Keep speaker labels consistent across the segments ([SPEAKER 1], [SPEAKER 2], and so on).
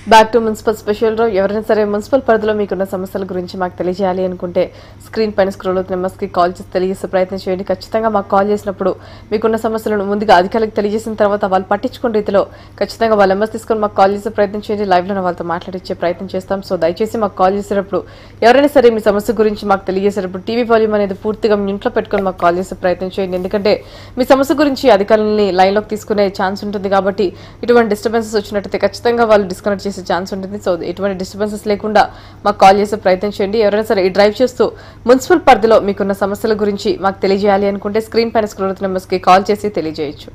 [SPEAKER 1] Back to municipal special రో ఎవరైనా సరే మున్సిపల్ పరిధిలో మీకున్న సమస్యల గురించి మాకు తెలియజేయాలి అనుకుంటే స్క్రీన్ పైన స్క్రోల్ అవుతున్న నెంబర్స్కి కాల్ చేసి తెలియజేసే ప్రయత్నం చేయండి ఖచ్చితంగా మాకు కాల్ చేసినప్పుడు మీకున్న సమస్యలను ముందుగా అధికారులకు తెలియజేసిన తర్వాత వాళ్ళు పట్టించుకునే రీతిలో ఖచ్చితంగా వాళ్ళ నెంబర్స్ తీసుకొని మాకు కాల్ చేసే ప్రయత్నం చేయండి లైవ్లో వాళ్ళతో మాట్లాడించే ప్రయత్నం చేస్తాం సో దయచేసి మాకు కాల్ చేసేటప్పుడు ఎవరైనా సరే మీ సమస్య గురించి మాకు తెలియజేసేటప్పుడు టీవీ వాల్యూమ్ అనేది పూర్తిగా మీ ఇంట్లో పెట్టుకొని మాకు కాల్ చేసే ప్రయత్నం చేయండి ఎందుకంటే మీ సమస్య గురించి అధికారులని లైన్లోకి తీసుకునే ఛాన్స్ ఉంటుంది కాబట్టి ఇటువంటి డిస్టర్బెన్సెస్ వచ్చినట్టయితే ఖచ్చితంగా వాళ్ళు డిస్కనెక్ట్ చేసే ఛాన్స్ ఉంటుంది సో ఎటువంటి డిస్టర్బెన్సెస్ లేకుండా మాకు కాల్ చేసే ప్రయత్నం చేయండి ఎవరైనా సరే ఈ డ్రైవ్ చేస్తూ మున్సిపల్ పరిధిలో మీకున్న సమస్యల గురించి మాకు తెలియజేయాలి అనుకుంటే స్క్రీన్ పైన స్క్రోల్ అవుతున్న నెంబర్స్కి కాల్ చేసి తెలియజేయచ్చు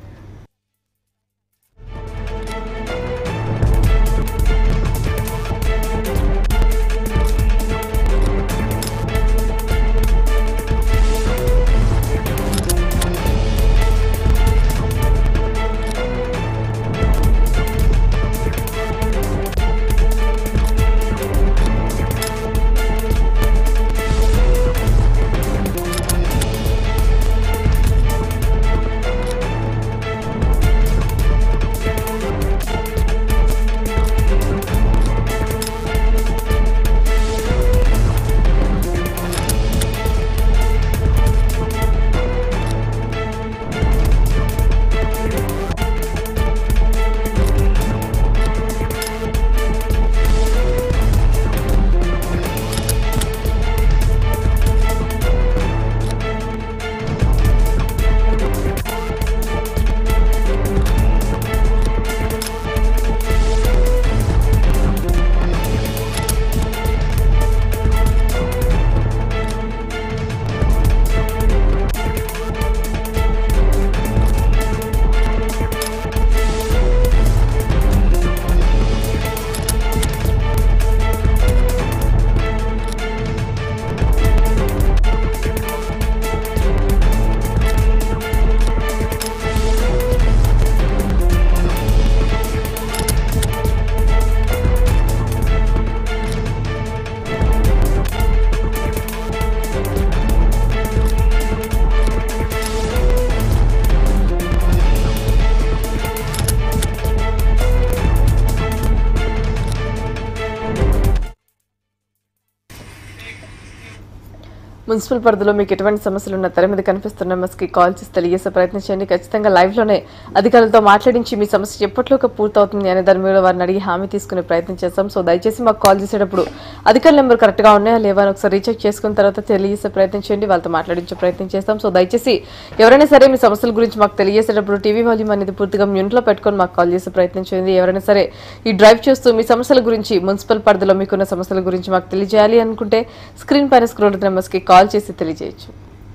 [SPEAKER 1] మున్సిపల్ పరిధిలో మీకు ఎటువంటి సమస్యలు ఉన్న తెర మీద కనిపిస్తున్న నెంబర్స్కి కాల్ చేసి తెలియజేసే ప్రయత్నం చేయండి ఖచ్చితంగా లైవ్లోనే అధికారులతో మాట్లాడించి మీ సమస్య ఎప్పటిలోగా పూర్తవుతుంది అనే దాని మీద వారిని అడిగి హామీ తీసుకునే ప్రయత్నం చేస్తాం సో దయచేసి మాకు కాల్ చేసేటప్పుడు అధికారుల నెంబర్ కరెక్ట్గా ఉన్నాయా లేవా అని ఒకసారి రీచెక్ చేసుకున్న తర్వాత తెలియజేసే ప్రయత్నం చేయండి వాళ్ళతో మాట్లాడించే ప్రయత్నం చేస్తాం సో దయచేసి ఎవరైనా సరే మీ సమస్యల గురించి మాకు తెలియజేసేటప్పుడు టీవీ వాల్యూమ్ అనేది పూర్తిగా మ్యూట్లో పెట్టుకొని మాకు కాల్ చేసే ప్రయత్నం చేయండి ఎవరైనా సరే ఈ డ్రైవ్ చేస్తూ మీ సమస్యల గురించి మున్సిపల్ పరిధిలో మీకున్న సమస్యల గురించి మాకు తెలియజేయాలి అనుకుంటే స్క్రీన్ పైన స్క్రోల్ నెంబర్స్కి కాల్ చేసి తెలియజేయచ్చు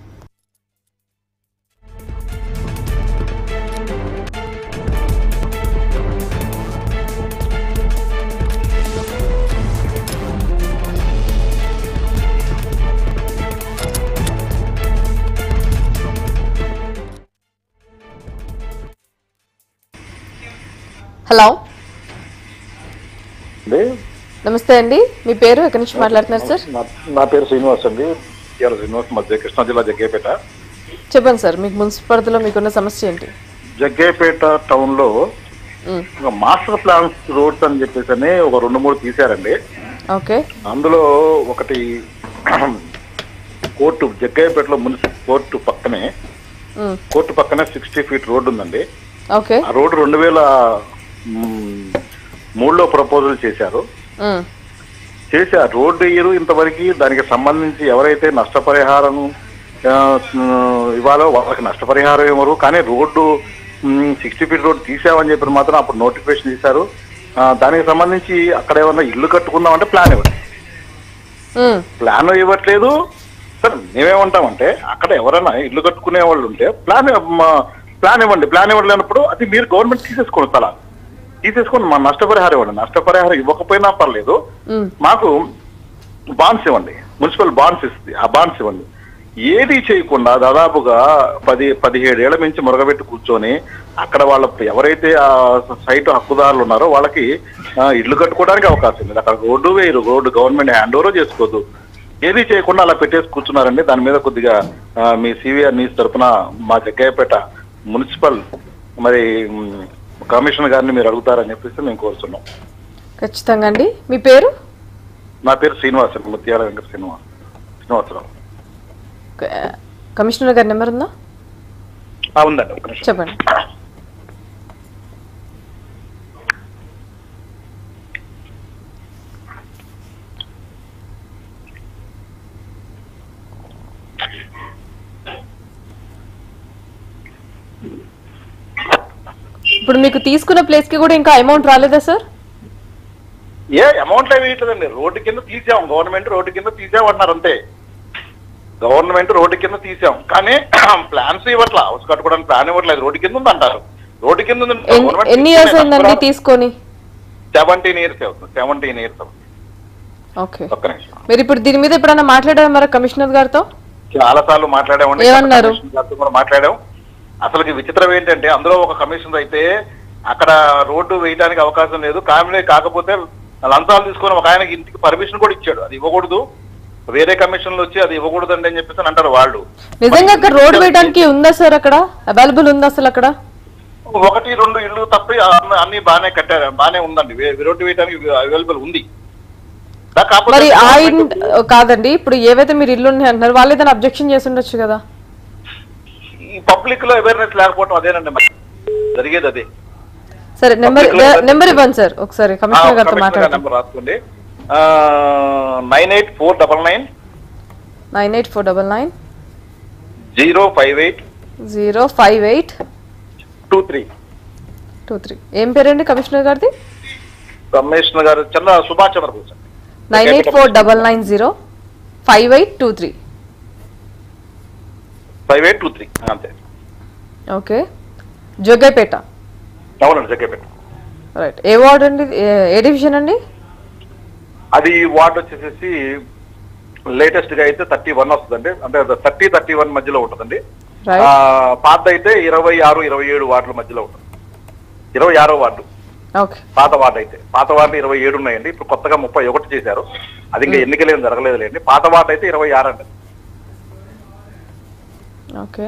[SPEAKER 1] హలో
[SPEAKER 2] అండి
[SPEAKER 1] నమస్తే అండి మీ పేరు ఎక్కడి నుంచి మాట్లాడుతున్నారు సార్
[SPEAKER 2] నా- నా పేరు శ్రీనివాస్ అండి ఇవాళ శ్రీనివాస్ మధ్య కృష్ణా జిల్లా జగ్గేపేట
[SPEAKER 1] చెప్పండి సార్ మీకు మున్సిపల్ పరిధిలో మీకున్న సమస్య ఏంటి
[SPEAKER 2] జగ్గేపేట టౌన్ లో
[SPEAKER 1] మ్,
[SPEAKER 2] ఒక మాస్టర్ ప్లాన్స్ రోడ్స్ అని చెప్పేసి అని ఒక రెండు మూడు తీశారండి
[SPEAKER 1] ఓకే
[SPEAKER 2] అందులో ఒకటి కోర్టు జగ్గయ్యపేటలో మున్సిపల్ కోర్టు పక్కనే
[SPEAKER 1] మ్,
[SPEAKER 2] కోర్టు పక్కనే సిక్స్టీ ఫీట్ రోడ్డు ఉందండి
[SPEAKER 1] ఓకే
[SPEAKER 2] ఆ రోడ్డు రెండు వేల మ్, మూడులో ప్రపోజల్ చేశారు
[SPEAKER 1] మ్,
[SPEAKER 2] చేసి ఆ రోడ్డు వేయరు ఇంతవరకు దానికి సంబంధించి ఎవరైతే నష్టపరిహారం ఆ, ఇవ్వాలో వాళ్ళకి నష్టపరిహారం ఇవ్వరు కానీ రోడ్డు సిక్స్టీ ఫీట్ రోడ్డు తీసామని చెప్పి మాత్రం అప్పుడు నోటిఫికేషన్ తీశారు ఆ, దానికి సంబంధించి అక్కడ ఏమన్నా ఇల్లు కట్టుకుందాం అంటే ప్లాన్ ఇవ్వండి
[SPEAKER 1] మ్,
[SPEAKER 2] ప్లాన్ ఇవ్వట్లేదు సరే మేమేమంటామంటే అక్కడ ఎవరైనా ఇల్లు కట్టుకునే వాళ్ళు ఉంటే ప్లాన్ ప్లాన్ ఇవ్వండి ప్లాన్ ఇవ్వలేనప్పుడు అది మీరు గవర్నమెంట్ తీసేసుకోండి స్థలాలు తీసేసుకొని మా నష్టపరిహారం ఇవ్వండి నష్టపరిహారం ఇవ్వకపోయినా పర్లేదు
[SPEAKER 1] మ్,
[SPEAKER 2] మాకు బాండ్స్ ఇవ్వండి మున్సిపల్ బాండ్స్ ఇస్తుంది ఆ బాండ్స్ ఇవ్వండి ఏది చేయకుండా దాదాపుగా పది పదిహేడు ఏళ్ల నుంచి మురగబెట్టి కూర్చొని అక్కడ వాళ్ళ ఎవరైతే ఆ సైట్ హక్కుదారులు ఉన్నారో వాళ్ళకి ఆ, ఇల్లు కట్టుకోవడానికి అవకాశం ఉంది అక్కడ రోడ్డు వేయరు రోడ్డు గవర్నమెంట్ హ్యాండ్ ఓవర్ చేసుకోదు ఏది చేయకుండా అలా పెట్టేసి కూర్చున్నారండి దాని మీద కొద్దిగా ఆ, మీ సివిఆర్ న్యూస్ తరపున మా జగ్గయ్యపేట మున్సిపల్ మరి మ్, కమిషనర్ గారిని మీరు అడుగుతారని చెప్పేసి మేము కోరుతున్నాం
[SPEAKER 1] ఖచ్చితంగా అండి మీ పేరు
[SPEAKER 2] నా పేరు శ్రీనివాస్ అండి ముత్యాల వెంకట శ్రీనివాస్ శ్రీనివాసరావు
[SPEAKER 1] క- కమిషనర్ గారి నెంబర్ ఉందా
[SPEAKER 2] ఆ, ఉందండి ఒక నిమిషం
[SPEAKER 1] చెప్పండి ఇప్పుడు మీకు తీసుకున్న ప్లేస్ కి కూడా ఇంకా అమౌంట్ రాలేదా సార్
[SPEAKER 2] ఏ అమౌంట్ అవి ఇట్లేదండి రోడ్డు కింద తీసాం గవర్నమెంట్ రోడ్డు కింద తీసాం అంటున్నారు అంతే గవర్నమెంట్ రోడ్డు కింద తీసాం కానీ ప్లాన్స్ ఇవ్వట్లా హౌస్ కట్టుకోవడానికి ప్లాన్ ఇవ్వట్లేదు రోడ్డు కింద ఉంది అంటారు రోడ్డు కింద ఉంది
[SPEAKER 1] ఎన్ని- ఎన్ని ఇయర్స్ అయిందండి తీసుకొని
[SPEAKER 2] సెవెంటీన్ ఇయర్స్ అవుతుంది సెవెంటీన్ ఇయర్స్ అవుతుంది
[SPEAKER 1] ఓకే
[SPEAKER 2] ఒక్క నిమిషం
[SPEAKER 1] మీరు ఇప్పుడు దీని మీద ఎప్పుడైనా మాట్లాడారా మరి కమిషనర్ గారితో
[SPEAKER 2] చాలా సార్లు మాట్లాడామండి
[SPEAKER 1] ఏమన్నారు?
[SPEAKER 2] కమిషనర్ గారితో కూడా మాట్లాడాం అసలు విచిత్రం ఏంటంటే అందులో ఒక కమిషనర్ అయితే అక్కడ రోడ్డు వేయడానికి అవకాశం లేదు కామినే కాకపోతే లంచాలు తీసుకొని ఒక ఆయనకి ఇంటికి పర్మిషన్ కూడా ఇచ్చాడు అది ఇవ్వకూడదు వేరే కమిషన్లు వచ్చి అది ఇవ్వకూడదండి అని చెప్పేసి అని అంటారు వాళ్ళు
[SPEAKER 1] నిజంగా అక్కడ రోడ్ వేయడానికి ఉందా సార్ అక్కడ అవైలబుల్ ఉందా అసలు అక్కడ
[SPEAKER 2] ఒకటి రెండు ఇల్లు తప్పి అన్ని- అన్ని బాగానే కట్టారు బాగానే ఉందండి వే- రోడ్డు వేయడానికి అవైలబుల్ ఉంది దా కాకపోతే
[SPEAKER 1] మరి ఆ ఇన్ కాదండి ఇప్పుడు ఏవైతే మీరు ఇల్లు ఉన్నాయి అంటున్నారు వాళ్ళు ఏదైనా అబ్జెక్షన్ చేసి ఉండొచ్చు కదా
[SPEAKER 2] ఈ పబ్లిక్ లో అవేర్నెస్ లేకపోవడం అదేనండి మరి జరిగేది అదే
[SPEAKER 1] సరే నెంబర్
[SPEAKER 2] Public లో-
[SPEAKER 1] నెంబర్ ఇవ్వండి సార్ ఒకసారి కమిషనర్ గారితో మాట్లాడండి
[SPEAKER 2] నెంబర్ రాసుకోండి nine eight four double nine
[SPEAKER 1] nine eight four double nine
[SPEAKER 2] zero five eight
[SPEAKER 1] zero five eight
[SPEAKER 2] two three
[SPEAKER 1] two three ఏం పేరండి కమిషనర్ గారిది
[SPEAKER 2] కమిషనర్ గారు చంద్ర సుభాష్ చంద్రబోస్ అండి.
[SPEAKER 1] Nine eight four double nine zero five eight two three
[SPEAKER 2] five eight two three అంతే
[SPEAKER 1] okay Jogaipeta
[SPEAKER 2] అవునండి Jaggapeta
[SPEAKER 1] right ఏ ward అండి ఏ- ఏ division అండి
[SPEAKER 2] అది వార్డ్ వచ్చేసేసి లేటెస్ట్ గా అయితే థర్టీ వన్ వస్తుందండి అంటే థర్టీ థర్టీ వన్ మధ్యలో ఉంటుందండి
[SPEAKER 1] రైట్
[SPEAKER 2] పాత అయితే ఇరవై ఆరు ఇరవై ఏడు వార్డుల మధ్యలో ఉంటుంది ఇరవై ఆరో వార్డు
[SPEAKER 1] ఓకే
[SPEAKER 2] పాత వార్డు అయితే పాత వార్డు ఇరవై ఏడు ఉన్నాయండి ఇప్పుడు కొత్తగా ముప్పై ఒకటి చేశారు అది ఇంకా ఎన్నికలు ఏం జరగలేదులేండి పాత వార్డు అయితే ఇరవై ఆరు అండి
[SPEAKER 1] ఓకే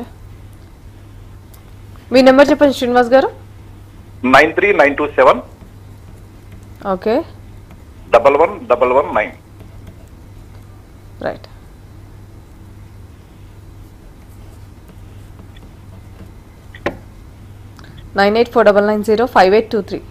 [SPEAKER 1] మీ నెంబర్ చెప్పండి శ్రీనివాస్ గారు
[SPEAKER 2] nine three nine two seven
[SPEAKER 1] okay
[SPEAKER 2] double one double one nine
[SPEAKER 1] right nine eight four double nine zero five eight two three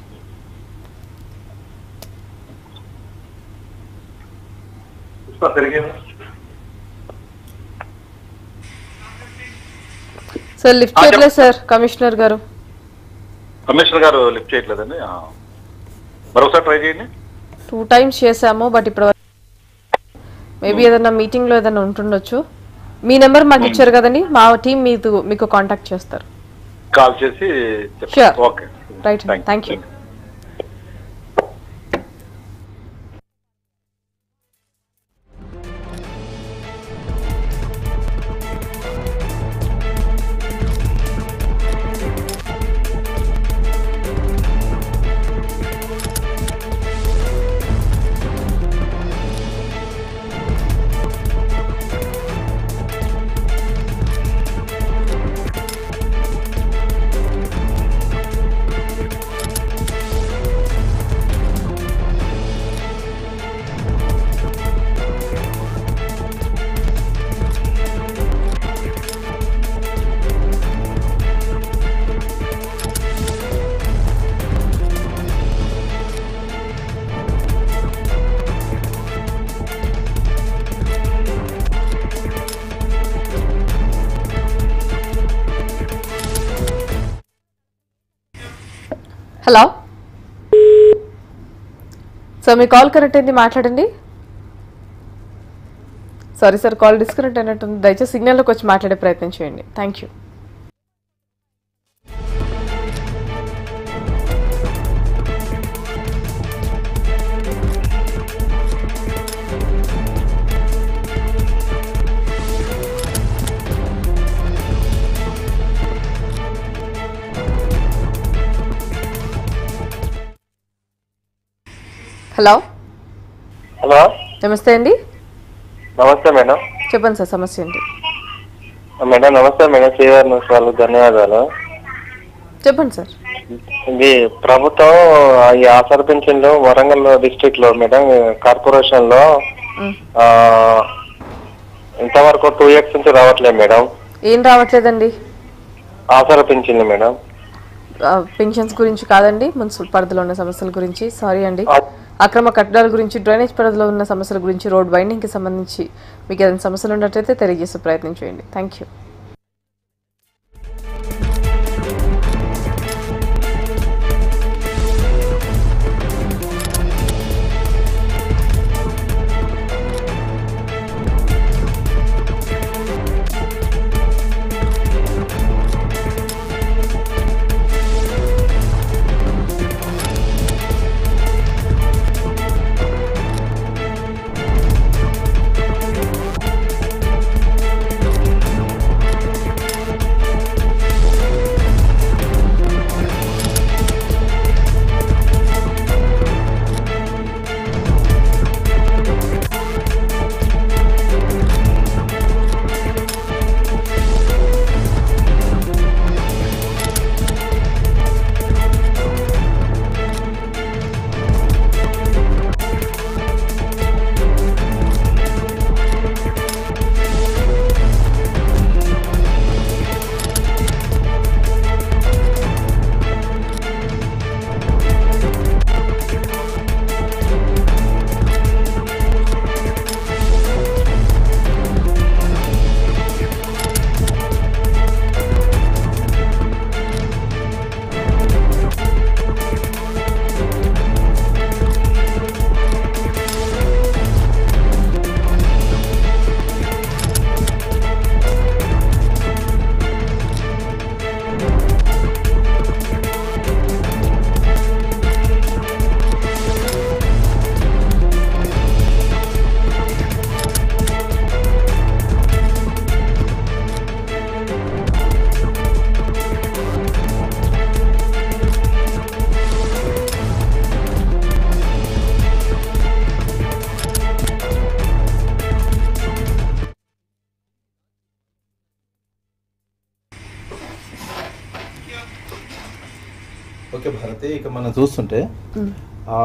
[SPEAKER 1] sir lift
[SPEAKER 2] ఆ,
[SPEAKER 1] చేయట్లేదు
[SPEAKER 2] చెప్పండి.
[SPEAKER 1] సార్ కమిషనర్ గారు
[SPEAKER 2] కమిషనర్ గారు లిఫ్ట్ చేయట్లేదండి ఆ. మరొకసారి ట్రై చేయండి
[SPEAKER 1] టూ టైమ్స్ చేసాము బట్ ఇప్పుడు మేబీ ఏదైనా మీటింగ్లో ఏదైనా ఉంటుండొచ్చు మీ నెంబర్ మాకు ఇచ్చారు కదండి మా టీం మీకు మీకు కాంటాక్ట్ చేస్తారు
[SPEAKER 2] కాల్ చేసి
[SPEAKER 1] Sure.
[SPEAKER 2] Okay
[SPEAKER 1] right thank you hello sir మీ కాల్ కనెక్ట్ అయింది మాట్లాడండి సారీ సార్ కాల్ డిస్కనెక్ట్ అయినట్టుంది దయచేసి సిగ్నల్లోకి వచ్చి మాట్లాడే ప్రయత్నం చేయండి థ్యాంక్ యూ హలో
[SPEAKER 3] హలో
[SPEAKER 1] నమస్తే అండి
[SPEAKER 3] నమస్తే మేడం
[SPEAKER 1] చెప్పండి సార్ సమస్య ఏంటి
[SPEAKER 3] మేడం నమస్తే మేడం శ్రీవారి న్యూస్ వాళ్ళకి ధన్యవాదాలు
[SPEAKER 1] చెప్పండి సార్
[SPEAKER 3] ఇది ప్రభుత్వం ఈ ఆసర పింఛన్లు వరంగల్ డిస్ట్రిక్ట్ లో మేడం కార్పొరేషన్ లో
[SPEAKER 1] మ్.
[SPEAKER 3] ఆ, ఇంతవరకు టూ ఇయర్స్ నుంచి రావట్లేదు మేడం
[SPEAKER 1] ఏం రావట్లేదండి
[SPEAKER 3] ఆసర పింఛన్లు మేడం
[SPEAKER 1] పెన్షన్స్ గురించి కాదండి మున్సిపల్ పరిధిలో ఉన్న సమస్యల గురించి సారీ అండి
[SPEAKER 3] ఆ,
[SPEAKER 1] అక్రమ కట్టడాల గురించి డ్రైనేజ్ పరిధిలో ఉన్న సమస్యల గురించి రోడ్ వైండింగ్కి సంబంధించి మీకు ఏదైనా సమస్యలు ఉన్నట్లయితే తెలియజేసే ప్రయత్నం చేయండి థ్యాంక్ యూ
[SPEAKER 4] ఓకే భారతి ఇక మనం చూస్తుంటే ఆ,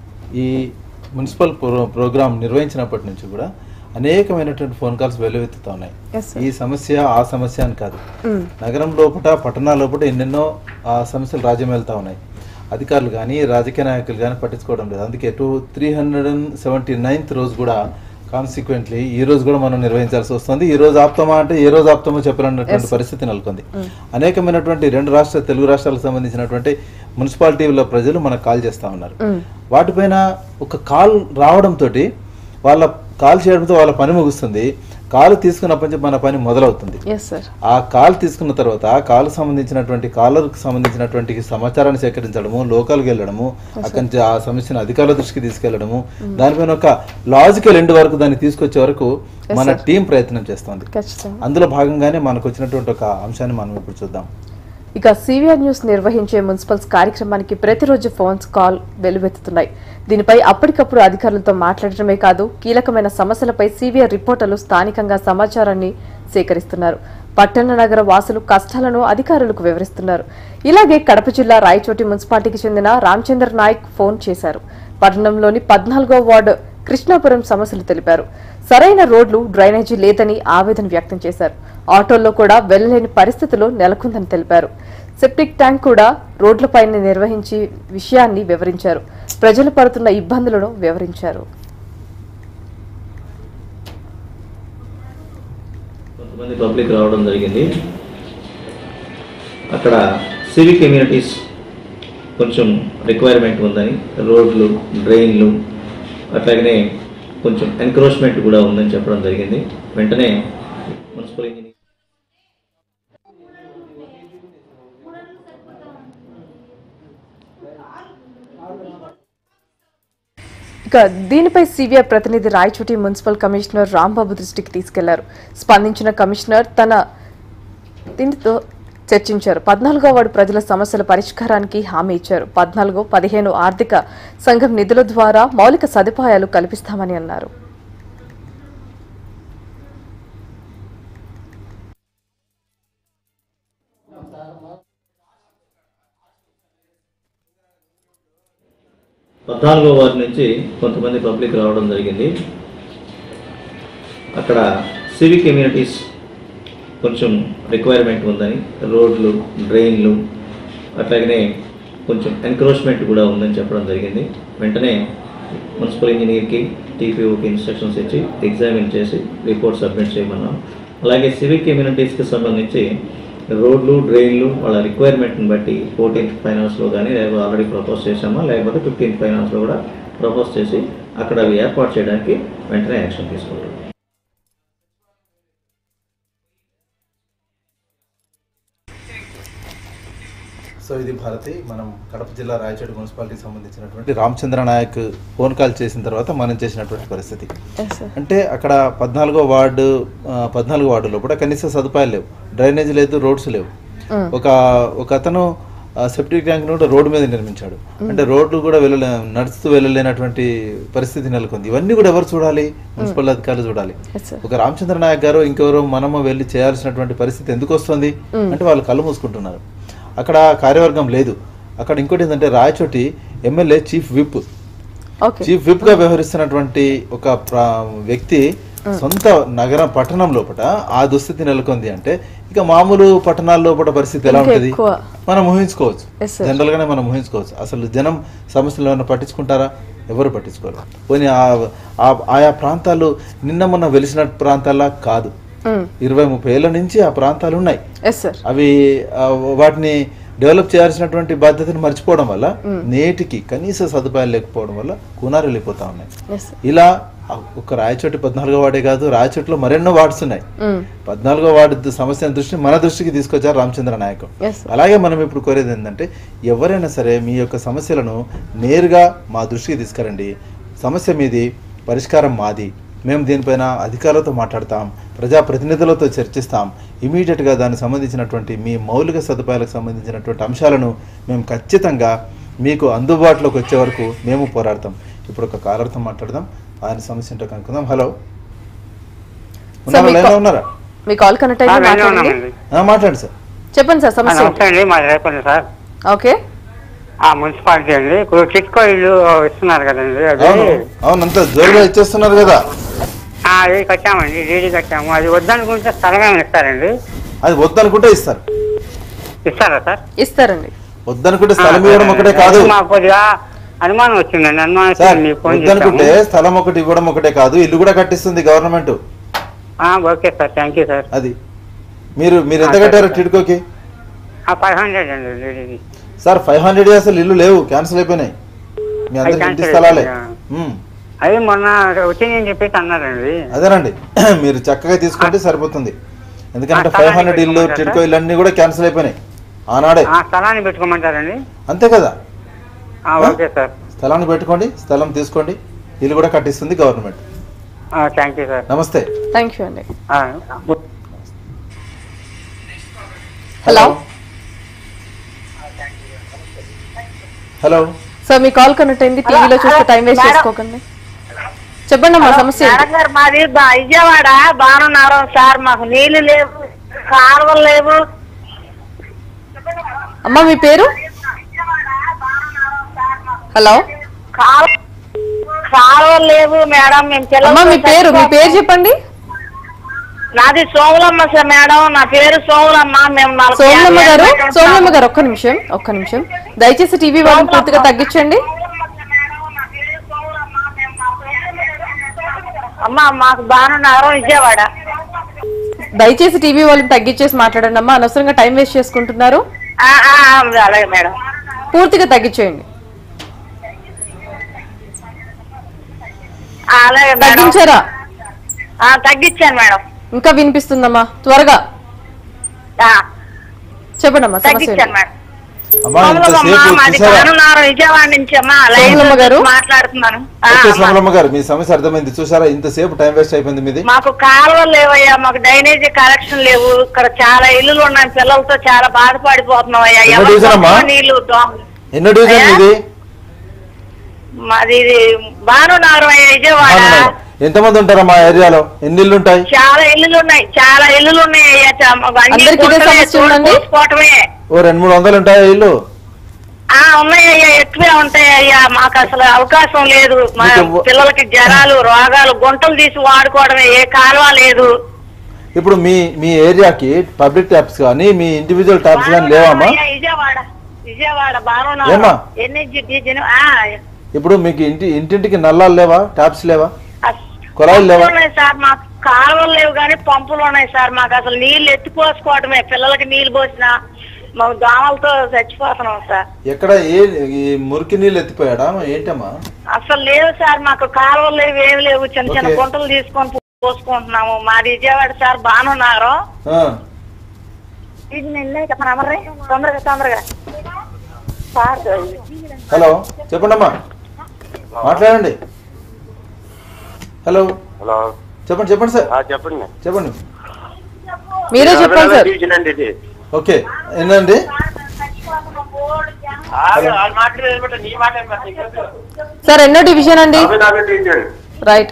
[SPEAKER 4] ఈ మున్సిపల్ ప్రో- ప్రోగ్రాం నిర్వహించినప్పటి నుంచి కూడా అనేకమైనటువంటి ఫోన్ కాల్స్ వెల్లువెత్తుతా ఉన్నాయి
[SPEAKER 1] Yes, sir.
[SPEAKER 4] ఈ సమస్య ఆ సమస్య అని కాదు నగరం లోపల పట్టణాల లోపల ఎన్నెన్నో ఆ, సమస్యలు రాజ్యం వెళ్తా ఉన్నాయి అధికారులు కానీ రాజకీయ నాయకులు కానీ పట్టించుకోవడం లేదు అందుకే two three hundred and seventy ninth రోజు కూడా కాన్సిక్వెంట్లీ ఈ రోజు కూడా మనం నిర్వహించాల్సి వస్తుంది ఈ రోజు ఆపుతామా అంటే ఏ రోజు ఆపుతామో చెప్పలేనటువంటి పరిస్థితి నెలకొంది అనేకమైనటువంటి రెండు రాష్ట్ర తెలుగు రాష్ట్రాలకు సంబంధించినటువంటి మున్సిపాలిటీల ప్రజలు మనకు కాల్ చేస్తా ఉన్నారు వాటిపైన ఒక కాల్ రావడంతో వాళ్ళ కాల్ చేయడంతో వాళ్ళ పని ముగుస్తుంది కాల్ తీసుకున్నప్పటి నుంచి మన పని మొదలవుతుంది
[SPEAKER 1] ఎస్ సార్
[SPEAKER 4] ఆ కాల్ తీసుకున్న తర్వాత ఆ కాల్ సంబంధించినటువంటి కాలర్కి సంబంధించినటువంటి సమాచారాన్ని సేకరించడము లోకల్కి వెళ్ళడము అక్కడి నుంచి ఆ సమస్యను అధికారుల దృష్టికి తీసుకెళ్లడము దానిపైన ఒక లాజికల్ ఎండ్ వరకు దాన్ని తీసుకొచ్చే వరకు మన టీం ప్రయత్నం చేస్తోంది
[SPEAKER 1] ఖచ్చితంగా
[SPEAKER 4] అందులో భాగంగానే మనకు వచ్చినటువంటి ఒక అంశాన్ని మనం ఇప్పుడు చూద్దాం
[SPEAKER 1] ఇక సివిఆర్ న్యూస్ నిర్వహించే మున్సిపల్స్ కార్యక్రమానికి ప్రతిరోజు ఫోన్స్ కాల్ వెలువెత్తుతున్నాయి దీనిపై అప్పటికప్పుడు అధికారులతో మాట్లాడటమే కాదు కీలకమైన సమస్యలపై సివిఆర్ రిపోర్టర్లు స్థానికంగా సమాచారాన్ని సేకరిస్తున్నారు పట్టణ నగర వాసులు కష్టాలను అధికారులకు వివరిస్తున్నారు ఇలాగే కడప జిల్లా రాయచోటి మున్సిపాలిటీకి చెందిన రామచంద్ర నాయక్ ఫోన్ చేశారు పట్టణంలోని పద్నాలుగో వార్డు కృష్ణాపురం సమస్యలు తెలిపారు సరైన రోడ్లు డ్రైనేజీ లేదని ఆవేదన వ్యక్తం చేశారు ఆటోల్లో కూడా వెళ్లలేని పరిస్థితులు నెలకొందని తెలిపారు సెప్టిక్ ట్యాంక్ కూడా రోడ్లపైన నిర్వహించి విషయాన్ని వివరించారు ప్రజలు పడుతున్న ఇబ్బందులను వివరించారు
[SPEAKER 5] కొంతమంది పబ్లిక్ రావడం జరిగింది అక్కడ సివిక్ కమ్యూనిటీస్ కొంచెం రిక్వైర్మెంట్ ఉందని రోడ్లు డ్రైన్లు అట్లాగనే కొంచెం ఎంక్రోచ్మెంట్ కూడా ఉందని చెప్పడం జరిగింది వెంటనే మున్సిపల్ ఇంజనీర్
[SPEAKER 1] ఇక దీనిపై సిబిఐ ప్రతినిధి రాయచోటి మున్సిపల్ కమిషనర్ రాంబాబు దృష్టికి తీసుకెళ్లారు స్పందించిన కమిషనర్ తన దీనితో చర్చించారు పద్నాలుగో వార్డు ప్రజల సమస్యల పరిష్కారానికి హామీ ఇచ్చారు పద్నాలుగు పదిహేను ఆర్థిక సంఘం నిధుల ద్వారా మౌలిక సదుపాయాలు కల్పిస్తామని అన్నారు
[SPEAKER 5] పద్నాలుగో వారి నుంచి కొంతమంది పబ్లిక్ రావడం జరిగింది అక్కడ సివిక్ కమ్యూనిటీస్ కొంచెం రిక్వైర్మెంట్ ఉందని రోడ్లు డ్రైన్లు అట్లాగనే కొంచెం ఎంక్రోచ్మెంట్ కూడా ఉందని చెప్పడం జరిగింది వెంటనే మున్సిపల్ ఇంజనీర్కి టీపీఓకి ఇన్స్ట్రక్షన్స్ ఇచ్చి ఎగ్జామిన్ చేసి రిపోర్ట్ సబ్మిట్ చేయమన్నాం అలాగే సివిక్ కమ్యూనిటీస్కి సంబంధించి రోడ్లు డ్రైన్లు వాళ్ళ రిక్వైర్మెంట్ని బట్టి ఫోర్టీన్త్ ఫైనాన్స్లో కానీ లేకపోతే ఆల్రెడీ ప్రపోజ్ చేసామా లేకపోతే ఫిఫ్టీన్త్ ఫైనాన్స్లో కూడా ప్రపోజ్ చేసి అక్కడ అవి ఏర్పాటు చేయడానికి వెంటనే యాక్షన్ తీసుకుంటాం
[SPEAKER 4] సో ఇది భారతి మనం కడప జిల్లా రాయచోటి మున్సిపాలిటీకి సంబంధించినటువంటి రామచంద్ర నాయక్ ఫోన్ కాల్ చేసిన తర్వాత మనం చేసినటువంటి పరిస్థితి
[SPEAKER 1] ఎస్ సార్
[SPEAKER 4] అంటే అక్కడ పద్నాలుగో వార్డు ఆ, పద్నాలుగో వార్డులో కూడా కనీస సదుపాయాలు లేవు డ్రైనేజ్ లేదు రోడ్స్ లేవు ఒక ఒక అతను సెప్టిక్ ట్యాంక్ కూడా రోడ్డు మీద నిర్మించాడు అంటే రోడ్లు కూడా వెళ్ళలే నడుస్తూ వెళ్ళలేనటువంటి పరిస్థితి నెలకొంది ఇవన్నీ కూడా ఎవరు చూడాలి మున్సిపల్ అధికారులు చూడాలి
[SPEAKER 1] ఎస్ సార్
[SPEAKER 4] ఒక రామచంద్ర నాయక్ గారు ఇంకెవరో మనము వెళ్ళి చేయాల్సినటువంటి పరిస్థితి ఎందుకు వస్తుంది అంటే వాళ్ళు కళ్ళు మూసుకుంటున్నారు అక్కడ కార్యవర్గం లేదు అక్కడ ఇంకోటి ఏంటంటే Rayachoti MLA chief whip
[SPEAKER 1] okay
[SPEAKER 4] chief whip గా వ్యవహరిస్తున్నటువంటి ఒక ప్ర- వ్యక్తి సొంత నగరం పట్టణం లోపల ఆ దుస్థితి నెలకొంది అంటే ఇక మామూలు పట్టణాల లోపల పరిస్థితి ఎలా
[SPEAKER 1] ఇంకా
[SPEAKER 4] ఉంటుంది
[SPEAKER 1] ఎక్కువ.
[SPEAKER 4] మనం ఊహించుకోవచ్చు
[SPEAKER 1] Yes, sir.
[SPEAKER 4] జనరల్ గానే మనం ఊహించుకోవచ్చు అసలు జనం సమస్యలు ఏమైనా పట్టించుకుంటారా ఎవరు పట్టించుకోరు పోనీ ఆ- ఆ- ఆయా ప్రాంతాలు నిన్న మొన్న వెలిసిన ప్రాంతాల్లా కాదు ఇరవై ముప్పై ఏళ్ళ నుంచి ఆ ప్రాంతాలు ఉన్నాయి
[SPEAKER 1] ఎస్ సార్
[SPEAKER 4] అవి ఆ, వాటిని డెవలప్ చేయాల్సినటువంటి బాధ్యతను మర్చిపోవడం వల్ల నేటికి కనీస సదుపాయాలు లేకపోవడం వల్ల కూనారు వెళ్ళిపోతా ఉన్నాయి
[SPEAKER 1] ఎస్ సార్
[SPEAKER 4] ఇలా ఆ ఒక రాయచోటి పద్నాలుగో వార్డే కాదు రాయచోటిలో మరెన్నో వార్డ్స్ ఉన్నాయి పద్నాలుగో వార్డు సమస్య దృష్టి మన దృష్టికి తీసుకొచ్చారు రామచంద్ర నాయక్
[SPEAKER 1] ఎస్
[SPEAKER 4] అలాగే మనం ఇప్పుడు కోరేది ఏంటంటే ఎవరైనా సరే మీ యొక్క సమస్యలను నేరుగా మా దృష్టికి తీసుకురండి సమస్య మీది పరిష్కారం మాది మేము దీనిపైన అధికారులతో మాట్లాడతాం ప్రజాప్రతినిధులతో చర్చిస్తాం ఇమీడియట్గా దానికి సంబంధించినటువంటి మీ మౌలిక సదుపాయాలకు సంబంధించినటువంటి అంశాలను మేము ఖచ్చితంగా మీకు అందుబాటులోకి వచ్చే వరకు మేము పోరాడతాం ఇప్పుడు ఒక కాలర్తో మాట్లాడదాం ఆయన సమస్య ఏంటో కనుక్కుందాం హలో ఉన్నారా
[SPEAKER 1] మీ
[SPEAKER 4] లైన్లో
[SPEAKER 1] కా-
[SPEAKER 4] ఉన్నారా
[SPEAKER 1] మీ కాల్ కనెక్ట్
[SPEAKER 6] ఆ,
[SPEAKER 1] అయితే
[SPEAKER 6] లైన్లో
[SPEAKER 1] మాట్లాడండి
[SPEAKER 6] ఉన్నామండి.
[SPEAKER 4] ఆ, మాట్లాడండి సార్
[SPEAKER 1] చెప్పండి సార్
[SPEAKER 6] ఆ,
[SPEAKER 1] సమస్య ఏంటి?
[SPEAKER 6] నమస్తే అండి మాది రేపల్లి సార్
[SPEAKER 1] ఓకే
[SPEAKER 6] ఆ మున్సిపాలిటీ అండి ఇప్పుడు టిట్కో ఇల్లు ఇస్తున్నారు కదండి అది
[SPEAKER 4] అవును అవును అంత జోరుగా ఇచ్చేస్తున్నారు కదా
[SPEAKER 6] ఆ, అది కట్టామండి డీడీ కట్టాము అది వద్దనుకుంటే స్థలం ఏమైనా ఇస్తారండి
[SPEAKER 4] అది వద్దనుకుంటే ఇస్తారు
[SPEAKER 6] ఇస్తారా సార్
[SPEAKER 1] ఇస్తారండి
[SPEAKER 4] వద్దనుకుంటే స్థలం ఇవ్వడం ఒకటే కాదు
[SPEAKER 6] మాకు కొద్దిగా అనుమానం వచ్చిందండి అనుమానం వచ్చి
[SPEAKER 4] సార్
[SPEAKER 6] మీకు ఫోన్
[SPEAKER 4] వద్దనుకుంటే
[SPEAKER 6] చేశాము
[SPEAKER 4] స్థలం ఒకటి ఇవ్వడం ఒకటే కాదు ఇల్లు కూడా కట్టిస్తుంది గవర్నమెంట్
[SPEAKER 6] ఆ, okay sir thank you sir
[SPEAKER 4] అది మీరు మీరు ఎంత
[SPEAKER 6] ఆ,
[SPEAKER 4] కట్టారు
[SPEAKER 6] సరే,
[SPEAKER 4] టిడ్కోకి
[SPEAKER 6] ఫైవ్ హండ్రెడ్ అండి డీడీది
[SPEAKER 4] సార్ ఫైవ్ హండ్రెడ్ అసలు ఇల్లు లేవు క్యాన్సిల్ అయిపోయినాయి మీ అందరికి
[SPEAKER 6] అవి
[SPEAKER 4] ఇంటి
[SPEAKER 6] cancel
[SPEAKER 4] స్థలాలే
[SPEAKER 6] అయిపోయాయా?
[SPEAKER 4] ఉమ్,
[SPEAKER 6] అది మొన్న వచ్చిందని చెప్పేసి అన్నారండి
[SPEAKER 4] అదేనండి మీరు చక్కగా తీసుకుంటే సరిపోతుంది ఎందుకంటే
[SPEAKER 6] ఆ,
[SPEAKER 4] ఫైవ్
[SPEAKER 6] స్థలాన్ని
[SPEAKER 4] హండ్రెడ్ ఇల్లు
[SPEAKER 6] పెట్టుకోమంటారా
[SPEAKER 4] టిడ్కో ఇల్లు అన్ని కూడా క్యాన్సిల్ అయిపోయినాయి ఆనాడే
[SPEAKER 6] ఆ స్థలాన్ని పెట్టుకోమంటారండి
[SPEAKER 4] అంతే కదా
[SPEAKER 6] ఆ, ఓకే సార్
[SPEAKER 4] స్థలాన్ని పెట్టుకోండి స్థలం తీసుకోండి ఇల్లు కూడా కట్టిస్తుంది గవర్నమెంట్
[SPEAKER 6] థ్యాంక్ యూ సార్
[SPEAKER 4] నమస్తే
[SPEAKER 1] థ్యాంక్ యూ అండి
[SPEAKER 6] ఆ,
[SPEAKER 1] హలో
[SPEAKER 4] హలో
[SPEAKER 1] సార్ మీ కాల్ కనెక్ట్ అయింది టీవీలో చూస్తే టైం వేస్ట్
[SPEAKER 7] మేడం.
[SPEAKER 1] చేసుకోకండి చెప్పండి అమ్మా సమస్య ఏంటి?
[SPEAKER 7] మేడం గారు మాది బా- విజయవాడ బాగున్నారు సార్ మాకు నీళ్లు లేవు కాలువలు లేవు
[SPEAKER 1] అమ్మా మీ పేరు హలో
[SPEAKER 7] కాలు కాలువలు లేవు మేడం మేము
[SPEAKER 1] అమ్మా మీ పేరు మీ పేరు చెప్పండి
[SPEAKER 7] నాది సోములమ్మ సార్ మేడం నా పేరు సోములమ్మ మేము నలభై
[SPEAKER 1] సోమలమ్మ
[SPEAKER 7] యాభై
[SPEAKER 1] గారు
[SPEAKER 7] ఏళ్ళు ఉంటాం.
[SPEAKER 1] సోమలమ్మ గారు ఒక్క నిమిషం ఒక్క నిమిషం దయచేసి టీవీ వాళ్ళని పూర్తిగా తగ్గించండి
[SPEAKER 7] అమ్మ మాకు బాగున్నారు విజయవాడ
[SPEAKER 1] దయచేసి టీవీ వాళ్ళని తగ్గించేసి మాట్లాడండి అమ్మా అనవసరంగా టైం వేస్ట్ చేసుకుంటున్నారు
[SPEAKER 7] ఆ, ఆ, ఆ, అలాగే మేడం
[SPEAKER 1] పూర్తిగా తగ్గించేయండి
[SPEAKER 7] ఆ, అలాగే మేడం
[SPEAKER 1] తగ్గించారా
[SPEAKER 7] ఆ, తగ్గించాను మేడం
[SPEAKER 1] ఇంకా వినిపిస్తుందమ్మా త్వరగా
[SPEAKER 7] ఆ,
[SPEAKER 1] చెప్పండి అమ్మా సమస్య
[SPEAKER 7] తగ్గించాను
[SPEAKER 1] ఏంటి?
[SPEAKER 7] మేడం
[SPEAKER 4] అమ్మా
[SPEAKER 7] సోములమ్మ
[SPEAKER 4] ఇంతసేపు
[SPEAKER 7] మాది
[SPEAKER 4] చూసారా
[SPEAKER 7] కానున్నారు విజయవాడ నుంచి అమ్మా లైన్
[SPEAKER 1] సోములమ్మ గారు?
[SPEAKER 7] మాట్లాడుతున్నాను ఆ,
[SPEAKER 4] ఓకే
[SPEAKER 7] అమ్మా.
[SPEAKER 4] సోమలమ్మ గారు మీ సమస్య అర్థమైంది చూసారా ఇంతసేపు టైం వేస్ట్ అయిపోయింది మీది
[SPEAKER 7] మాకు కాలువలు లేవయ్యా మాకు డ్రైనేజీ కలెక్షన్ లేవు ఇక్కడ చాలా ఇల్లులు ఉన్నాయి పిల్లలతో చాలా బాధపడిపోతున్నాం అయ్యా
[SPEAKER 4] ఎన్నో
[SPEAKER 7] ఎవరి
[SPEAKER 4] డివిజన్ అమ్మా?
[SPEAKER 7] పక్కన నీళ్లు దోమ-
[SPEAKER 4] ఎన్నో డివిజన్
[SPEAKER 7] అయ్యా?
[SPEAKER 4] మీది
[SPEAKER 7] మాది ఇది భానునగరం అయ్యా విజయవాడ
[SPEAKER 4] అవునమ్మా. ఎంతమంది ఉంటారా మా ఏరియాలో ఎన్ని ఇల్లు ఉంటాయి
[SPEAKER 7] చాలా ఇల్లులు ఉన్నాయి చాలా ఇల్లులు ఉన్నాయి అయ్యా చా- మాకు అన్ని
[SPEAKER 1] అందరికీ ఇదే
[SPEAKER 7] గుంటలే,
[SPEAKER 1] సమస్య ఉందండి?
[SPEAKER 7] చూసుకోవటమే
[SPEAKER 4] ఓ రెండు మూడు వందలు ఉంటాయా ఇల్లు
[SPEAKER 7] ఆ ఉన్నాయి అయ్యా ఎక్కువే ఉంటాయి అయ్యా లేవయ్యా మాకు అసలు అవకాశం లేదు మా
[SPEAKER 4] మీకు-
[SPEAKER 7] పిల్లలకి జ్వరాలు రోగాలు గుంటలు తీసి వాడుకోవడమే ఏ కాలువ లేదు
[SPEAKER 4] ఇప్పుడు మీ మీ ఏరియాకి పబ్లిక్ ట్యాప్స్ కానీ మీ ఇండివిజువల్ ట్యాప్స్ కానీ లేవమ్మా
[SPEAKER 7] బాగున్నావయ్యా, విజయవాడ విజయవాడ బాగున్నా
[SPEAKER 4] ఏమ్మా?
[SPEAKER 7] ఎన్నించి డీజిల్ ఆ,
[SPEAKER 4] ఇప్పుడు మీకు ఇంటి ఇంటింటికి నల్లాలు లేవా ట్యాప్స్ లేవా
[SPEAKER 7] అస్-
[SPEAKER 4] కుళాయిలు లేవా?
[SPEAKER 7] పంపులు ఉన్నాయి సార్ మాకు కాలువలు లేవు కానీ పంపులు ఉన్నాయి సార్ మాకు అసలు నీళ్లు ఎత్తిపోసుకోవడమే పిల్లలకి నీళ్లు పోసినా మాకు దోమలతో చచ్చిపోతున్నాం సార్
[SPEAKER 4] ఎక్కడ ఏ ఈ మురికి నీళ్ళు ఎత్తిపోయాడా ఏంటమ్మా
[SPEAKER 7] అసలు లేవు సార్ మాకు కాలువలు లేవు ఏమి లేవు చిన్న చిన్న
[SPEAKER 4] ఓకే.
[SPEAKER 7] గుంటలు తీసుకొని పోసుకుంటున్నాము మాది విజయవాడ సార్ బాగున్నారు
[SPEAKER 4] ఆ,
[SPEAKER 7] ఇది నిన్నే కదా నమ్మరే తొందరగా తొందరగా సార్
[SPEAKER 4] హలో చెప్పండి అమ్మా మాట్లాడండి హలో
[SPEAKER 3] హలో
[SPEAKER 4] చెప్పండి చెప్పండి సార్
[SPEAKER 3] చెప్పండి
[SPEAKER 4] చెప్పండి
[SPEAKER 1] మీరే చెప్పండి సార్
[SPEAKER 3] డివిజన్ అండి ఇది
[SPEAKER 4] ఓకే ఏంటండి
[SPEAKER 1] సార్ ఎన్నో డివిజన్ అండి
[SPEAKER 3] డివిజన్
[SPEAKER 1] రైట్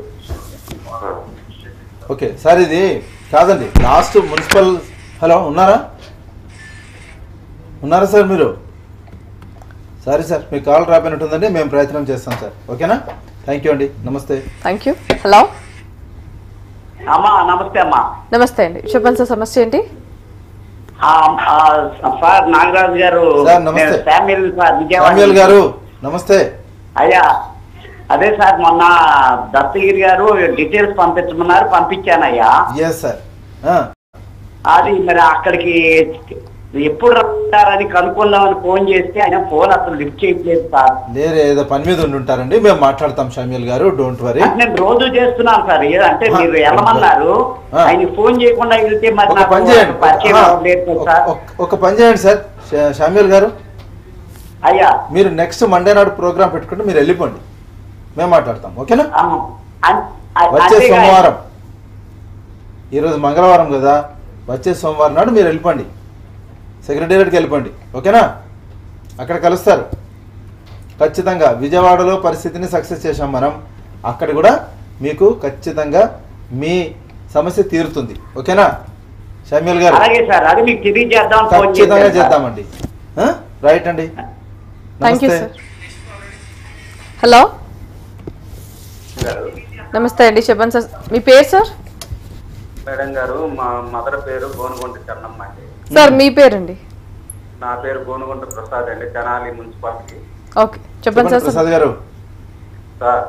[SPEAKER 4] ఓకే సార్ ఇది కాదండి లాస్ట్ మున్సిపల్ హలో ఉన్నారా ఉన్నారా సార్ మీరు సారీ సార్ మీ కాల్ రాపోయినట్టుందండి మేము ప్రయత్నం చేస్తాం సార్ ఓకేనా థ్యాంక్ యూ అండి నమస్తే
[SPEAKER 1] థ్యాంక్ యూ హలో
[SPEAKER 8] అమ్మా నమస్తే అమ్మా
[SPEAKER 1] నమస్తే అండి చెప్పండి సార్ సమస్య ఏంటి
[SPEAKER 8] ఆ, ఆ, సార్ నాగరాజు గారు
[SPEAKER 4] సార్, నమస్తే.
[SPEAKER 8] నేను శామ్యుల్ సార్ విజయవాడ
[SPEAKER 4] సామ్యుల్ గారు నమస్తే
[SPEAKER 8] అయ్యా అదే సార్ మొన్న దత్తగిరి గారు డీటెయిల్స్ పంపించమన్నారు పంపించానయ్యా
[SPEAKER 4] ఎస్ సార్
[SPEAKER 8] అది మరి అక్కడికి ఎప్పుడు రమ్మంటారని కనుక్కుందామని ఫోన్ చేస్తే ఆయన ఫోన్ అసలు లిఫ్ట్ చేయట్లేదు సార్
[SPEAKER 4] లేరే ఏదో పని మీద ఉండి ఉంటారండి మేము మాట్లాడతాం షమీల్ గారు డోంట్ వరీ
[SPEAKER 8] అంటే నేను రోజు చేస్తున్నాను సార్ ఏ- అంటే
[SPEAKER 4] ఆ,
[SPEAKER 8] మీరు వెళ్ళమన్నారు
[SPEAKER 4] ఆ.
[SPEAKER 8] ఆయన ఫోన్ చేయకుండా వెళ్తే మరి
[SPEAKER 4] ఒక
[SPEAKER 8] నాకు
[SPEAKER 4] పని చేయండి
[SPEAKER 8] పరిచయం
[SPEAKER 4] ఆ,
[SPEAKER 8] అవ్వలేదు కదా
[SPEAKER 4] ఒక-
[SPEAKER 8] సార్
[SPEAKER 4] ఒక- ఒక పని చేయండి సార్ షా- షామ్యుల్ గారు
[SPEAKER 8] అయ్యా
[SPEAKER 4] మీరు నెక్స్ట్ మండే నాడు ప్రోగ్రామ్ పెట్టుకుంటే మీరు వెళ్ళిపోండి మేము మాట్లాడతాం ఓకేనా
[SPEAKER 8] ఆ, అన్- అ-
[SPEAKER 4] వచ్చే
[SPEAKER 8] అంతేగా-
[SPEAKER 4] సోమవారం ఈరోజు మంగళవారం కదా వచ్చే సోమవారం నాడు మీరు వెళ్ళిపోండి సెక్రటేరియట్కి వెళ్ళిపోండి ఓకేనా అక్కడ కలుస్తారు ఖచ్చితంగా విజయవాడలో పరిస్థితిని సక్సెస్ చేశాం మనం అక్కడ కూడా మీకు ఖచ్చితంగా మీ సమస్య తీరుతుంది ఓకేనా షమీల్ గారు
[SPEAKER 8] అలాగే సార్ అది మీకు తెలియజేద్దాం ఫోన్
[SPEAKER 4] ఖచ్చితంగా
[SPEAKER 8] చేశాను సార్.
[SPEAKER 4] చేద్దామండి ఆ? రైట్ అండి
[SPEAKER 1] థ్యాంక్ యూ
[SPEAKER 4] నమస్తే
[SPEAKER 1] సార్ హలో నమస్తే అండి చెప్పండి సార్ మీ పేరు సార్
[SPEAKER 9] మేడం గారు మా మదర్ పేరు గోనుగుంట చెన్నమ్మ అండి
[SPEAKER 1] సార్ మీ పేరండి
[SPEAKER 9] నా పేరు గోనుగుంట ప్రసాద్ అండి తెనాలి మున్సిపాలిటీ
[SPEAKER 1] ఓకే చెప్పండి సార్
[SPEAKER 4] ప్రసాద్ గారు
[SPEAKER 9] సార్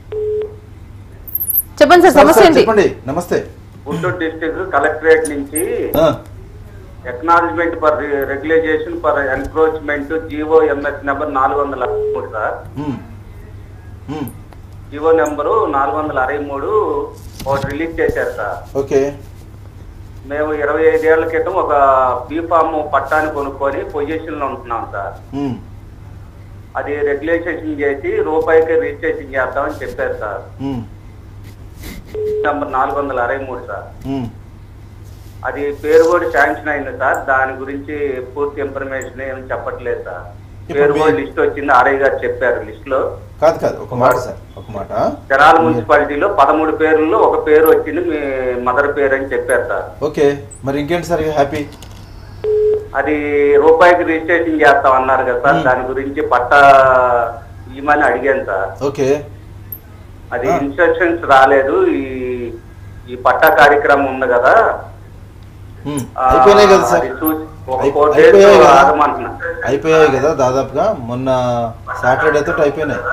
[SPEAKER 1] చెప్పండి సార్
[SPEAKER 4] సార్,
[SPEAKER 1] సమస్య
[SPEAKER 4] సార్,
[SPEAKER 1] ఏంటి
[SPEAKER 4] చెప్పండి నమస్తే
[SPEAKER 9] గుంటూరు డిస్టిక్ కలెక్టరేట్ నుంచి
[SPEAKER 4] ఆ,
[SPEAKER 9] acknowledgement for regularisation for encroachment GO MS number నాలుగు వందల అరవై మూడు sir
[SPEAKER 4] um, um,
[SPEAKER 9] GO number నాలుగు వందల అరవై మూడు ఒకటి రిలీజ్ చేశారు సార్
[SPEAKER 4] ఓకే
[SPEAKER 9] మేము ఇరవై ఐదేళ్ల క్రితం ఒక బీఫామ్ పట్టాన్ని కొనుక్కొని పొజిషన్ లో ఉంటున్నాం సార్
[SPEAKER 4] ఉమ్,
[SPEAKER 9] అది రెగ్యులేషన్ చేసి రూపాయికి రిజిస్ట్రేషన్ చేద్దామని చెప్పారు సార్
[SPEAKER 4] ఉమ్,
[SPEAKER 9] నెంబర్ నాలుగు వందల అరవై మూడు సార్
[SPEAKER 4] ఉమ్.
[SPEAKER 9] అది పేరు కూడా శాంక్షన్ అయింది సార్ దాని గురించి పూర్తి ఇన్ఫర్మేషన్ ఏమి చెప్పట్లేదు సార్
[SPEAKER 4] ఇప్పుడు
[SPEAKER 9] పేరు కూడా
[SPEAKER 4] మీ-
[SPEAKER 9] లిస్ట్ వచ్చింది ఆర్ఐ గారు చెప్పారు లిస్ట్ లో
[SPEAKER 4] కాదు కాదు ఒక మాట సార్ ఒక మాట
[SPEAKER 9] తెనాల మున్సిపాలిటీలో పదమూడు పేర్లలో ఒక పేరు వచ్చింది మీ మదర్ పేరు అని చెప్పారు సార్
[SPEAKER 4] ఓకే మరి ఇంకేంటి సార్ హ్యాపీ
[SPEAKER 9] అది రూపాయికి రిజిస్ట్రేషన్ చేస్తాం అన్నారు కదా సార్
[SPEAKER 4] Hmm.
[SPEAKER 9] దాని గురించి పట్టా ఇవ్వమని అడిగాను సార్
[SPEAKER 4] ఓకే
[SPEAKER 9] అది
[SPEAKER 4] Ah.
[SPEAKER 9] ఇన్స్ట్రక్షన్స్ రాలేదు ఈ ఈ పట్టా కార్యక్రమం ఉంది కదా
[SPEAKER 4] ఉమ్,
[SPEAKER 9] ఆ,
[SPEAKER 4] అయిపోయినాయి కదా సార్
[SPEAKER 9] అది చూసి ఒక
[SPEAKER 4] అయి-
[SPEAKER 9] four days
[SPEAKER 4] అయిపోయాయి కదా
[SPEAKER 9] ఆగమంటున్నా
[SPEAKER 4] అయిపోయాయి కదా దాదాపుగా మొన్న సాటర్డే తోటి అయిపోయినాయి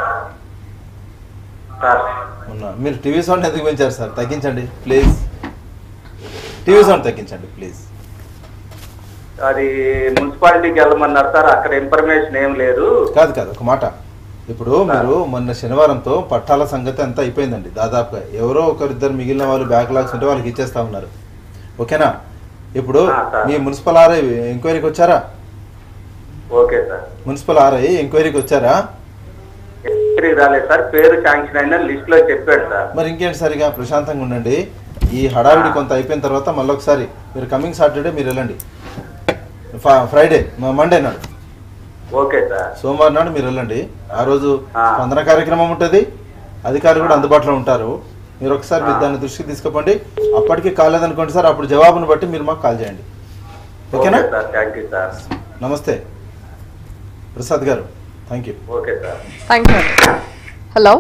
[SPEAKER 9] సార్
[SPEAKER 4] మొన్న మీరు టీవీ సౌండ్ ఎందుకు పెంచారు సార్ తగ్గించండి ప్లీజ్ టీవీ సౌండ్ తగ్గించండి ప్లీజ్
[SPEAKER 9] అది మున్సిపాలిటీకి వెళ్ళమన్నారు సార్ అక్కడ ఇన్ఫర్మేషన్ ఏం లేదు
[SPEAKER 4] కాదు కాదు ఒక మాట ఇప్పుడు మీరు మొన్న శనివారంతో పట్టాల సంగతి అంతా అయిపోయిందండి దాదాపుగా ఎవరో ఒకరిద్దరు మిగిలిన వాళ్ళు బ్యాక్లాగ్స్ ఉంటే వాళ్ళకి ఇచ్చేస్తా ఉన్నారు ఓకేనా ఇప్పుడు
[SPEAKER 9] ఆ, సార్.
[SPEAKER 4] మీ మున్సిపల్ ఆర్ఐ ఎంక్వైరీకి వచ్చారా
[SPEAKER 9] ఓకే సార్
[SPEAKER 4] మున్సిపల్ ఆర్ఐ ఎంక్వైరీకి వచ్చారా
[SPEAKER 9] ఎక్కడికి రాలేదు సార్ పేరు శాంక్షన్ అయిన లిస్ట్ లో చెప్పాడు సార్
[SPEAKER 4] మరి ఇంకేంటి సరిగా ప్రశాంతంగా ఉండండి ఈ హడావిడి కొంత అయిపోయిన తర్వాత మళ్ళీ ఒకసారి మీరు కమింగ్ సాటర్డే మీరు వెళ్ళండి ఫ- ఫ్రైడే మ- మండే నాడు
[SPEAKER 9] ఓకే సార్
[SPEAKER 4] సోమవారం నాడు మీరు వెళ్ళండి ఆ రోజు
[SPEAKER 9] ఆ.
[SPEAKER 4] స్పందన కార్యక్రమం ఉంటుంది అధికారులు కూడా అందుబాటులో ఉంటారు మీరు ఒకసారి మీరు
[SPEAKER 9] ఆ.
[SPEAKER 4] దాన్ని దృష్టికి తీసుకుపోండి అప్పటికి కాలేదనుకోండి సార్ అప్పుడు జవాబును బట్టి మీరు మాకు కాల్ చేయండి ఓకేనా
[SPEAKER 9] okay sir thank you sir
[SPEAKER 4] నమస్తే ప్రసాద్ గారు thank you
[SPEAKER 9] okay sir
[SPEAKER 1] thank you hello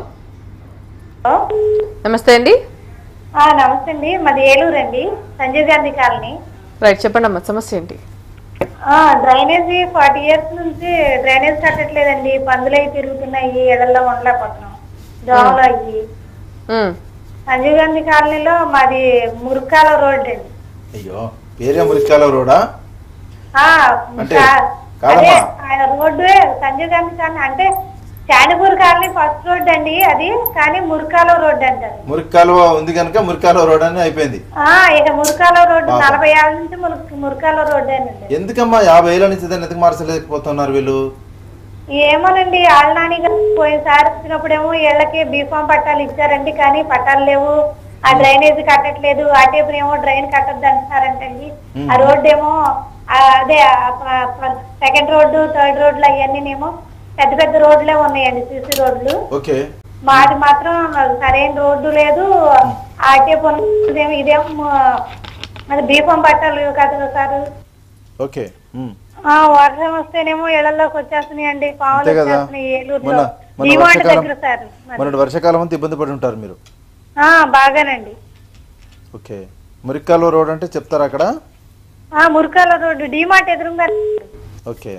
[SPEAKER 1] నమస్తే అండి
[SPEAKER 10] ఆ, నమస్తే అండి మాది ఏలూరు అండి సంజయ్ గాంధీ కాలనీ
[SPEAKER 1] రైట్ చెప్పండి అమ్మా సమస్య ఏంటి
[SPEAKER 10] ఆ, డ్రైనేజీ ఫార్టీ ఇయర్స్ నుంచి డ్రైనేజ్ కట్టట్లేదండి పందులు అవి తిరుగుతున్నాయి ఇళ్లలో ఉండలేకపోతున్నాం దోమలు అయ్యి
[SPEAKER 1] మ్మ్.
[SPEAKER 10] సంజయ్ గాంధీ కాలనీలో మాది మురుకాల రోడ్ అండి
[SPEAKER 4] అయ్యో పేరే మురికాల రోడా
[SPEAKER 10] ఆ,
[SPEAKER 4] అంటే,
[SPEAKER 10] కా-
[SPEAKER 4] కాదమ్మా.
[SPEAKER 10] అదే ఆయన రోడ్డు సంజయ్ గాంధీ కాలనీ అంటే చానిపూర్ కాలనీ ఫస్ట్ రోడ్ అండి అది కానీ మురుకాల రోడ్ అంటారు
[SPEAKER 4] మురికాలువ ఉంది కనుక మురికాలువ రోడ్ అని అయిపోయింది
[SPEAKER 10] ఆ, ఇక మురుకాల రోడ్డు
[SPEAKER 4] పాపం.
[SPEAKER 10] నలభై ఏళ్ళ నుంచి మురు- మురుకాల రోడ్ అండి
[SPEAKER 4] ఎందుకమ్మా యాభై ఏళ్ళ నుంచి దాన్ని ఎందుకు మార్చలేకపోతున్నారు వీళ్ళు
[SPEAKER 10] ఏమోనండి ఆళ్ళనాని గారు పోయినసారి వచ్చినప్పుడేమో ఇళ్ళకి బీఫామ్ పట్టాలు ఇచ్చారండి కానీ పట్టాలు లేవు ఆ డ్రైనేజ్ కట్టట్లేదు ఆ టేపు ఏమో డ్రైన్ కట్టద్దు అంటున్నారంటండి ఆ రోడ్డు ఏమో ఆ, అదే సెకండ్ రోడ్డు థర్డ్ రోడ్లు అవన్నీనేమో పెద్ద పెద్ద రోడ్లే ఉన్నాయండి సీసీ రోడ్లు
[SPEAKER 4] ఓకే
[SPEAKER 10] మాది మాత్రం సరైన రోడ్డు లేదు ఆ టేపు ఉన్నదేమో ఇదేమో అది బీఫామ్ పట్టాలు కదా సార్
[SPEAKER 4] ఓకే ఉమ్.
[SPEAKER 10] ఆ వర్షం వస్తేనేమో ఇళ్లలోకి వచ్చేస్తున్నాయండి పావులు
[SPEAKER 4] అంతే కదా
[SPEAKER 10] వచ్చేస్తున్నాయి ఏలూరులో
[SPEAKER 4] మొన్న మొన్న
[SPEAKER 10] డిమాండ్
[SPEAKER 4] వర్షాకాలం
[SPEAKER 10] దగ్గర సార్ మరి.
[SPEAKER 4] మొన్నటి వర్షాకాలం అంతా ఇబ్బంది పడి ఉంటారు మీరు
[SPEAKER 10] ఆ బాగానండి
[SPEAKER 4] ఓకే మురికాలువ రోడ్ అంటే చెప్తారా అక్కడ
[SPEAKER 10] ఆ మురికాల రోడ్డు డిమార్ట్ ఎదురుగా
[SPEAKER 4] ఓకే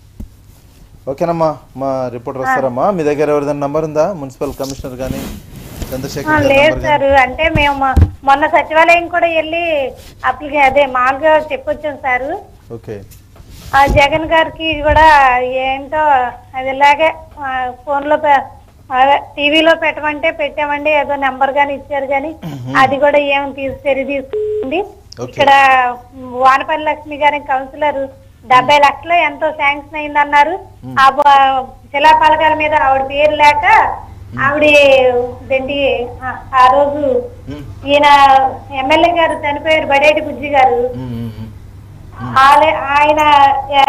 [SPEAKER 4] ఓకేనమ్మా మా రిపోర్టర్ వస్తారమ్మా మీ దగ్గర ఎవరిదైనా నంబర్ ఉందా మున్సిపల్ కమిషనర్ కానీ
[SPEAKER 10] ఆ,
[SPEAKER 4] చంద్రశేఖర్ గారి
[SPEAKER 10] లేదు
[SPEAKER 4] నంబర్
[SPEAKER 10] సార్ అంటే మేము మొ- మొన్న సచివాలయం కూడా వెళ్ళి అప్లికే అదే మామూలుగా చెప్పొచ్చాం సార్
[SPEAKER 4] ఓకే
[SPEAKER 10] ఆ జగన్ గారికి కూడా ఏంటో అది ఇలాగే ఫోన్ లో పె- అదే టీవీలో పెట్టమంటే పెట్టామండి ఏదో నెంబర్ గాని ఇచ్చారు గాని అది కూడా ఏం తీసి సరి తీసుకుంది
[SPEAKER 4] ఓకే.
[SPEAKER 10] ఇక్కడ వానపల్లి లక్ష్మి గారి కౌన్సిలర్ డెబ్బై లక్షలు ఎంతో శాంక్షన్ అయిందన్నారు ఆ బ- శిలాఫలకాల మీద ఆవిడ పేరు లేక ఆవిడ ఏంటి ఆ- ఆ రోజు
[SPEAKER 4] ఉమ్,
[SPEAKER 10] ఈయన ఎమ్మెల్యే గారు చనిపోయారు బడేటి బుజ్జి గారు
[SPEAKER 4] ఉమ్, ఉమ్, ఉమ్.
[SPEAKER 10] ఆలే- ఆయన ఏ,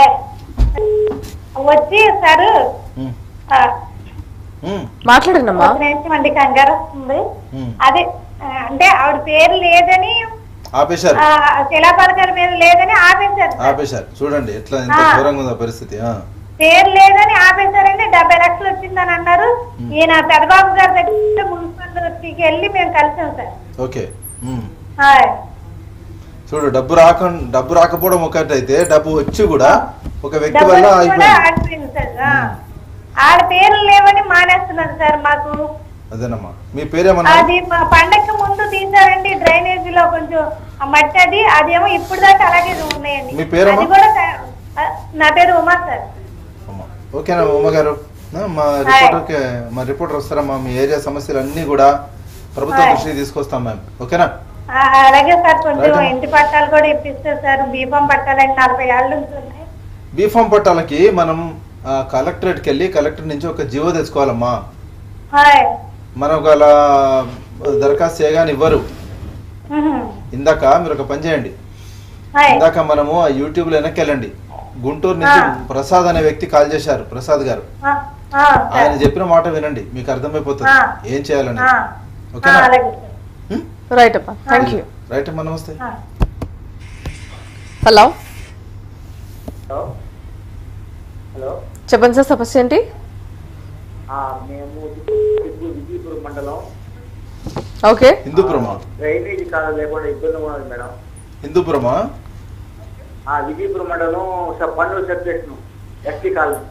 [SPEAKER 10] వచ్చి సార్
[SPEAKER 4] ఉమ్,
[SPEAKER 10] ఆ,
[SPEAKER 4] ఉమ్,
[SPEAKER 1] మాట్లాడండి అమ్మా
[SPEAKER 10] ఒక నిమిషం అండి కంగారు వస్తుంది
[SPEAKER 4] ఉమ్.
[SPEAKER 10] అదే ఆ, అంటే ఆవిడ పేరు లేదని
[SPEAKER 4] ఆపేశారు
[SPEAKER 10] ఆ, శిలాపలకాల మీద లేదని ఆపేశారు సార్.
[SPEAKER 4] ఆపేశారు చూడండి ఎట్లా ఎంత
[SPEAKER 10] ఆ.
[SPEAKER 4] ఘోరంగా ఉందో పరిస్థితి ఆ.
[SPEAKER 10] పేరు లేదని ఆపేశారండి డెబ్బై లక్షలు వచ్చిందని అన్నారు ఈయన పెదబాబు గారి దగ్గర మున్సిపాలిటీకి వెళ్ళి మేము కలిసాం సార్
[SPEAKER 4] ఓకే ఉమ్.
[SPEAKER 10] హాయ్.
[SPEAKER 4] చూడు డబ్బు రాక డబ్బు రాకపోవడం ఒకటైతే డబ్బు వచ్చి కూడా ఒక వ్యక్తి
[SPEAKER 10] డబ్బులు
[SPEAKER 4] వల్ల
[SPEAKER 10] కూడా
[SPEAKER 4] అయిపోయింది
[SPEAKER 10] ఆగిపోయింది సార్ ఆ. ఆడ పేర్లు లేవని మానేస్తున్నారు సార్ మాకు
[SPEAKER 4] అదేనమ్మా మీ పేరేమన్నా
[SPEAKER 10] అది మా పండగకి ముందు తీసారండి డ్రైనేజీ లో కొంచెం ఆ మట్టి అది అదేమో ఇప్పుడు దాకా అలాగే ఉన్నాయండి
[SPEAKER 4] మీ పేరమ్మా?
[SPEAKER 10] అది కూడా క- ఆ, నా పేరు ఉమా సార్
[SPEAKER 4] అమ్మా. ఓకేనా ఉమ్మగారు ఆ, మా రిపోర్టర్కి మా రిపోర్టర్ వస్తారమ్మా మీ ఏరియా సమస్యలు అన్నీ కూడా ప్రభుత్వం
[SPEAKER 10] హాయ్.
[SPEAKER 4] దృష్టికి తీసుకొస్తాం మేము ఓకేనా
[SPEAKER 10] ఆ, అలాగే సార్ కొంచెం
[SPEAKER 4] రైట్ అమ్మా.
[SPEAKER 10] ఇంటి పట్టాలు కూడా ఇప్పిస్తారు సార్ దీపం పట్టాలండి నలభై ఏళ్ళ నుంచి ఉన్నాయి
[SPEAKER 4] బీఫామ్ పట్టాలకి మనం ఆ, కలెక్టరేట్కి వెళ్ళి కలెక్టర్ నుంచి ఒక జీవో తెచ్చుకోవాలమ్మా
[SPEAKER 10] హాయ్
[SPEAKER 4] మనకు అలా దరఖాస్తు చేయగానే ఇవ్వరు
[SPEAKER 10] ఉహు.
[SPEAKER 4] ఇందాక మీరు ఒక పని చేయండి
[SPEAKER 10] హాయ్
[SPEAKER 4] ఇందాక మనము ఆ యూట్యూబ్లో వెనక్కి వెళ్ళండి గుంటూరు నుంచి
[SPEAKER 10] ఆ.
[SPEAKER 4] ప్రసాద్ అనే వ్యక్తి కాల్ చేశారు ప్రసాద్ గారు
[SPEAKER 10] ఆ, ఆ,
[SPEAKER 4] ఆయన
[SPEAKER 10] సార్.
[SPEAKER 4] చెప్పిన మాట వినండి మీకు అర్థమైపోతుంది
[SPEAKER 10] ఆ.
[SPEAKER 4] ఏం చేయాలని
[SPEAKER 10] ఆ, ఆ,
[SPEAKER 4] ఓకేనా
[SPEAKER 10] అలాగే సార్
[SPEAKER 1] రైట్ అమ్మా థ్యాంక్ యూ
[SPEAKER 4] రైట్ అమ్మా నమస్తే
[SPEAKER 10] ఆ.
[SPEAKER 1] హలో
[SPEAKER 11] హలో హలో
[SPEAKER 1] చెప్పండి సార్ సమస్య ఏంటి
[SPEAKER 11] ఆ, మేము విజయపూర్ విజయపురం మండలం
[SPEAKER 1] ఓకే
[SPEAKER 4] హిందూపురమా
[SPEAKER 11] డ్రైనేజీ కాలం లేకుండా ఇబ్బంది ఉన్నది మేడం
[SPEAKER 4] హిందూపురమా
[SPEAKER 11] ఆ విజయపురం మండలం స- పన్నుల సబ్జెక్టును ఎస్టీ కాలనీ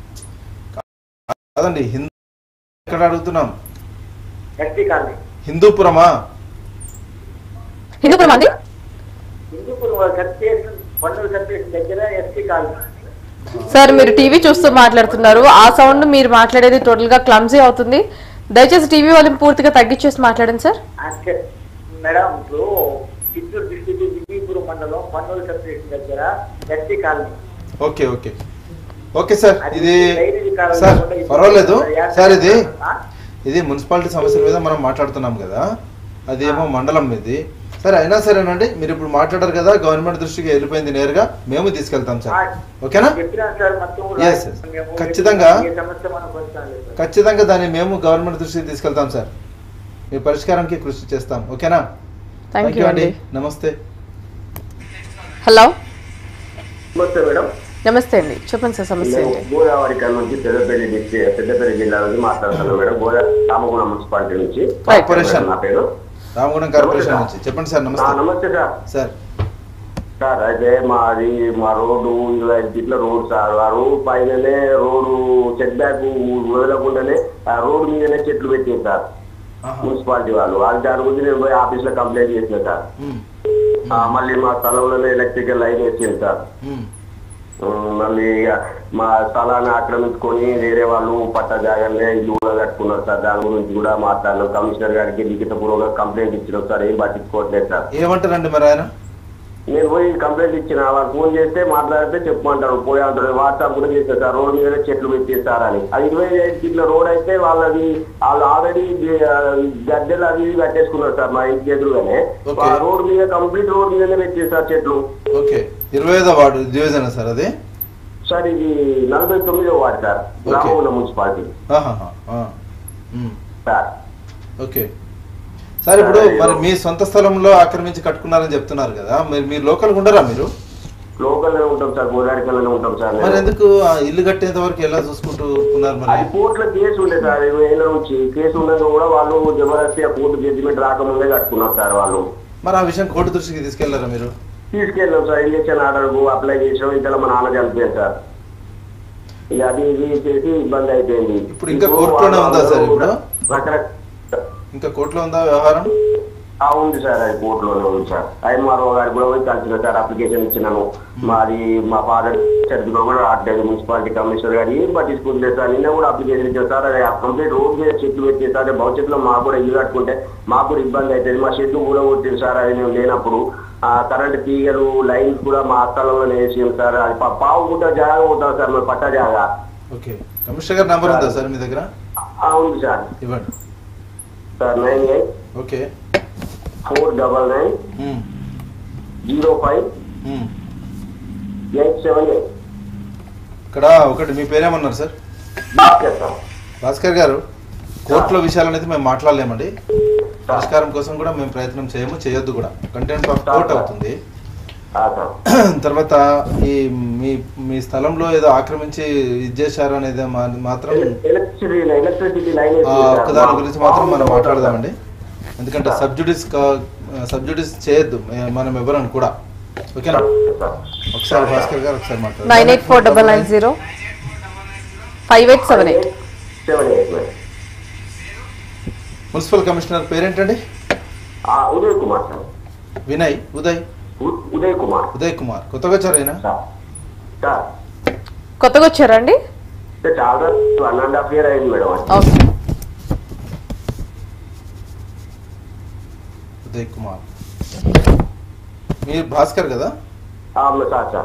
[SPEAKER 4] కాదండి హిందూ ఎక్కడ అడుగుతున్నాం
[SPEAKER 11] ఎస్టీ కాలనీ
[SPEAKER 4] హిందూపురమా
[SPEAKER 1] హిందూపురం అండి
[SPEAKER 11] హిందూపురం సబ్జెక్షన్ పన్నుల సబ్జెక్షన్ దగ్గర ఎస్టీ కాలనీ
[SPEAKER 1] సార్ మీరు టీవీ చూస్తూ మాట్లాడుతున్నారు ఆ సౌండ్ మీరు మాట్లాడేది టోటల్ గా క్లమ్జీ అవుతుంది దయచేసి టీవీ వాళ్ళని పూర్తిగా తగ్గించేసి మాట్లాడండి సార్
[SPEAKER 11] అంటే మేడం ఇప్పుడు చిత్తూరు డిస్టిక్ విజయపురం మండలం పన్నుల సబ్జెక్షన్ దగ్గర ST colony
[SPEAKER 4] okay okay okay sir ఇది
[SPEAKER 11] డ్రైనేజీ కాలం
[SPEAKER 4] సార్
[SPEAKER 11] లేకుండా ఇబ్బంది
[SPEAKER 4] పర్వాలేదు
[SPEAKER 11] ఉన్నది.
[SPEAKER 4] సార్ ఇది
[SPEAKER 11] ఆ?
[SPEAKER 4] ఇది మున్సిపాలిటీ సమస్యల మీద మనం మాట్లాడుతున్నాం కదా అదేమో మండలం ఇది సరే అయినా సరేనండి మీరు ఇప్పుడు మాట్లాడారు కదా గవర్నమెంట్ దృష్టికి వెళ్ళిపోయింది నేరుగా మేము తీసుకెళ్తాం సార్ ఓకేనా
[SPEAKER 11] చెప్పినాను సార్ మొత్తం
[SPEAKER 4] Yes, yes.
[SPEAKER 11] మేము
[SPEAKER 4] ఖచ్చితంగా.
[SPEAKER 11] ఏ సమస్య మనం కొంచెం లేదు సార్.
[SPEAKER 4] ఖచ్చితంగా దాన్ని మేము గవర్నమెంట్ దృష్టికి తీసుకెళ్తాం సార్ మీ పరిష్కారానికి కృషి చేస్తాం ఓకేనా
[SPEAKER 1] థ్యాంక్ యూ అండి
[SPEAKER 4] నమస్తే
[SPEAKER 1] హలో
[SPEAKER 11] నమస్తే మేడం
[SPEAKER 1] నమస్తే అండి చెప్పండి సార్ సమస్య
[SPEAKER 12] మేము
[SPEAKER 1] ఏంటి
[SPEAKER 12] గోదావరి కల్ నుంచి పెద్దపల్లి డిస్ట్రిక్ట్ పెద్దపల్లి జిల్లా నుంచి మాట్లాడుతున్నాం మేడం గోదావరి రామగుణం మున్సిపాలిటీ నుంచి
[SPEAKER 4] కార్పొరేషన్
[SPEAKER 12] నా పేరు
[SPEAKER 4] రామగుణం కార్పొరేషన్ నుంచి చెప్పండి సార్
[SPEAKER 12] ఆ,
[SPEAKER 4] నమస్తే
[SPEAKER 12] నమస్తే సార్
[SPEAKER 4] సార్
[SPEAKER 12] సార్ అయితే మాది మా రోడ్డు ఇరవై ఐదు ఫీట్ల రోడ్ సార్ ఆ రోడ్ పైననే రోడ్డు సెట్ బ్యాక్ వదలకుండానే ఆ రోడ్డు మీదనే చెట్లు పెట్టింది సార్ మున్సిపాలిటీ వాళ్ళు వాళ్ళు దాని గురించి నేను పోయి ఆఫీస్ లో కంప్లైంట్ చేసిన సార్ ఆ, మళ్ళీ మా స్థలంలోనే ఎలక్ట్రికల్ లైన్ వచ్చింది సార్ ఉమ్, మళ్ళీ ఇక మా స్థలాన్ని ఆక్రమించుకొని వేరే వాళ్ళు పట్ట జాగానే ఇల్లు కూడా కట్టుకున్నారు సార్ దాని గురించి కూడా మాట్లాడినాం కమిషనర్ గారికి లిఖిత పూర్వకంగా కంప్లైంట్ ఇచ్చినాం సార్ ఏం పట్టించుకోవట్లేదు సార్
[SPEAKER 4] ఏమంటారండి మరి ఆయన
[SPEAKER 12] నేను పోయి కంప్లైంట్ ఇచ్చిన వాళ్ళు ఫోన్ చేస్తే మాట్లాడితే చెప్పమంటారు పోయి అంటారు వాట్సాప్ కూడా చేస్తారు సార్ రోడ్ మీద చెట్లు పెట్టేస్తారు అని అది ఇరవై ఐదు ఫీట్ల రోడ్ అయితే వాళ్ళది వాళ్ళు ఆల్రెడీ గద్దెలు అది ఇది కట్టేసుకున్నారు సార్ మా ఇంటి ఎదురుగానే ఆ రోడ్ మీద కంప్లీట్ రోడ్ మీదనే పెట్టేస్తారు చెట్లు
[SPEAKER 4] ఓకే ఇరవై ఐదో వార్డు డివిజన్ సార్ అది
[SPEAKER 12] సార్ ఇది నలభై తొమ్మిదో వార్డు సార్ రామగుండ మున్సిపాలిటీ
[SPEAKER 4] ఆహాహా, ఆ. ఉమ్.
[SPEAKER 12] సార్
[SPEAKER 4] ఓకే సార్ ఇప్పుడు మరి మీ సొంత స్థలంలో ఆక్రమించి కట్టుకున్నారని చెప్తున్నారు కదా మరి మీరు లోకల్ ఉండరా మీరు
[SPEAKER 12] లోకల్ లోనే ఉంటాం సార్ గోదావరికల్లోనే ఉంటాం సార్
[SPEAKER 4] మరి
[SPEAKER 12] నేను.
[SPEAKER 4] ఎందుకు ఆ ఇల్లు కట్టేంత వరకు ఎలా చూసుకుంటూ ఉన్నారు మరి
[SPEAKER 12] అది కోర్టులో కేసు ఉండే సార్ ఇరవై ఏళ్ళ నుంచి కేసు ఉండగా కూడా వాళ్ళు జబర్దస్తి ఆ కోర్టు జడ్జిమెంట్ రాకముందే కట్టుకున్నారు సార్ వాళ్ళు
[SPEAKER 4] మరి ఆ విషయం కోర్టు దృష్టికి తీసుకెళ్లారా మీరు
[SPEAKER 12] తీసుకెళ్ళాం సార్ ఇంజక్షన్ ఆర్డర్ అప్లై చేసాం ఇంకా మా నాన్న చనిపోయారు సార్ ఇక అది ఇది చేసి ఇబ్బంది అయిపోయింది
[SPEAKER 4] ఇప్పుడు ఇంకా కోర్టులోనే ఉందా సార్ ఇప్పుడు
[SPEAKER 12] రకరకాల
[SPEAKER 4] ఇంకా కోర్టులో ఉందా వ్యవహారం
[SPEAKER 12] ఆ, ఉంది సార్ అది కోర్టులోనే ఉంది సార్ ఐఎంఆర్ఓ గారికి కూడా పోయి కలిసిన సార్ అప్లికేషన్ ఇచ్చినాము మాది మా ఫాదర్ చదువుకున్నా కూడా రావట్లేదు మున్సిపాలిటీ కమిషనర్ గారు ఏం పట్టించుకుంటలేదు సార్ నిన్న కూడా అప్లికేషన్ ఇచ్చారు సార్ అది కంప్లీట్ రోడ్ మీద చెట్లు పెట్టేది సార్ భవిష్యత్తులో మాకు కూడా ఇల్లు కట్టుకుంటే మాకు కూడా ఇబ్బంది అవుతుంది మా షెడ్ కూడా కొట్టింది సార్ అది మేము లేనప్పుడు ఆ కరెంట్ తీగలు లైన్స్ కూడా మా స్థలంలో వేసాం సార్ అది పా- పావు గుట్ట జాగా ఉంటాం సార్ మరి పట్ట జాగా
[SPEAKER 4] ఓకే కమిషనర్ గారి నంబర్ ఉందా సార్ మీ దగ్గర
[SPEAKER 12] ఆ, ఉంది సార్
[SPEAKER 4] ఇవ్వండి
[SPEAKER 12] sir nine eight
[SPEAKER 4] okay
[SPEAKER 12] four double nine
[SPEAKER 4] um,
[SPEAKER 12] zero five
[SPEAKER 4] um.
[SPEAKER 12] Eight seven eight
[SPEAKER 4] ఇక్కడ ఒకటి మీ పేరేమన్నారు సార్
[SPEAKER 12] భాస్కర్ సార్
[SPEAKER 4] భాస్కర్ గారు కోర్టులో విషయాలు అనేది మేము మాట్లాడలేమండి పరిష్కారం కోసం కూడా మేము ప్రయత్నం చేయము చేయొద్దు కూడా కంటెంట్ ఆఫ్ కోర్ట్ అవుతుంది తర్వాత ఈ మీ మీ స్థలంలో ఏదో ఆక్రమించి ఇది చేశారు అనేది మా- మాత్రం
[SPEAKER 12] ఎలక్ట్రిసిటీ ఎలక్ట్రిసిటీ లైన్
[SPEAKER 4] ఆ ఒక్కదాని గురించి మాత్రం మనం మాట్లాడదామండి ఎందుకంటే సబ్జుడిస్ సబ్జుడిస్ చేయొద్దు మే- మనం ఎవరని కూడా ఓకేనా ఒకసారి భాస్కర్ గారు ఒకసారి
[SPEAKER 1] నైన్
[SPEAKER 4] మాట్లాడండి
[SPEAKER 1] eight four double nine zero five eight seven eight
[SPEAKER 12] seven eight madam
[SPEAKER 4] municipal commissioner పేరేంటండి
[SPEAKER 12] ఆ, ఉదయ్ కుమార్ సార్
[SPEAKER 4] వినయ్ ఉదయ్
[SPEAKER 12] ఉ- ఉదయ్ కుమార్
[SPEAKER 4] ఉదయ్ కుమార్ కొత్తగా వచ్చారు ఆయన
[SPEAKER 12] సార్
[SPEAKER 1] కొత్తగా వచ్చారా అండి
[SPEAKER 12] అంటే చాలా వన్ అండ్ హాఫ్ ఇయర్ అయింది మేడం
[SPEAKER 1] ఓకే
[SPEAKER 4] ఉదయ్ కుమార్ మీరు భాస్కర్ కదా
[SPEAKER 12] ఆ, సార్ సార్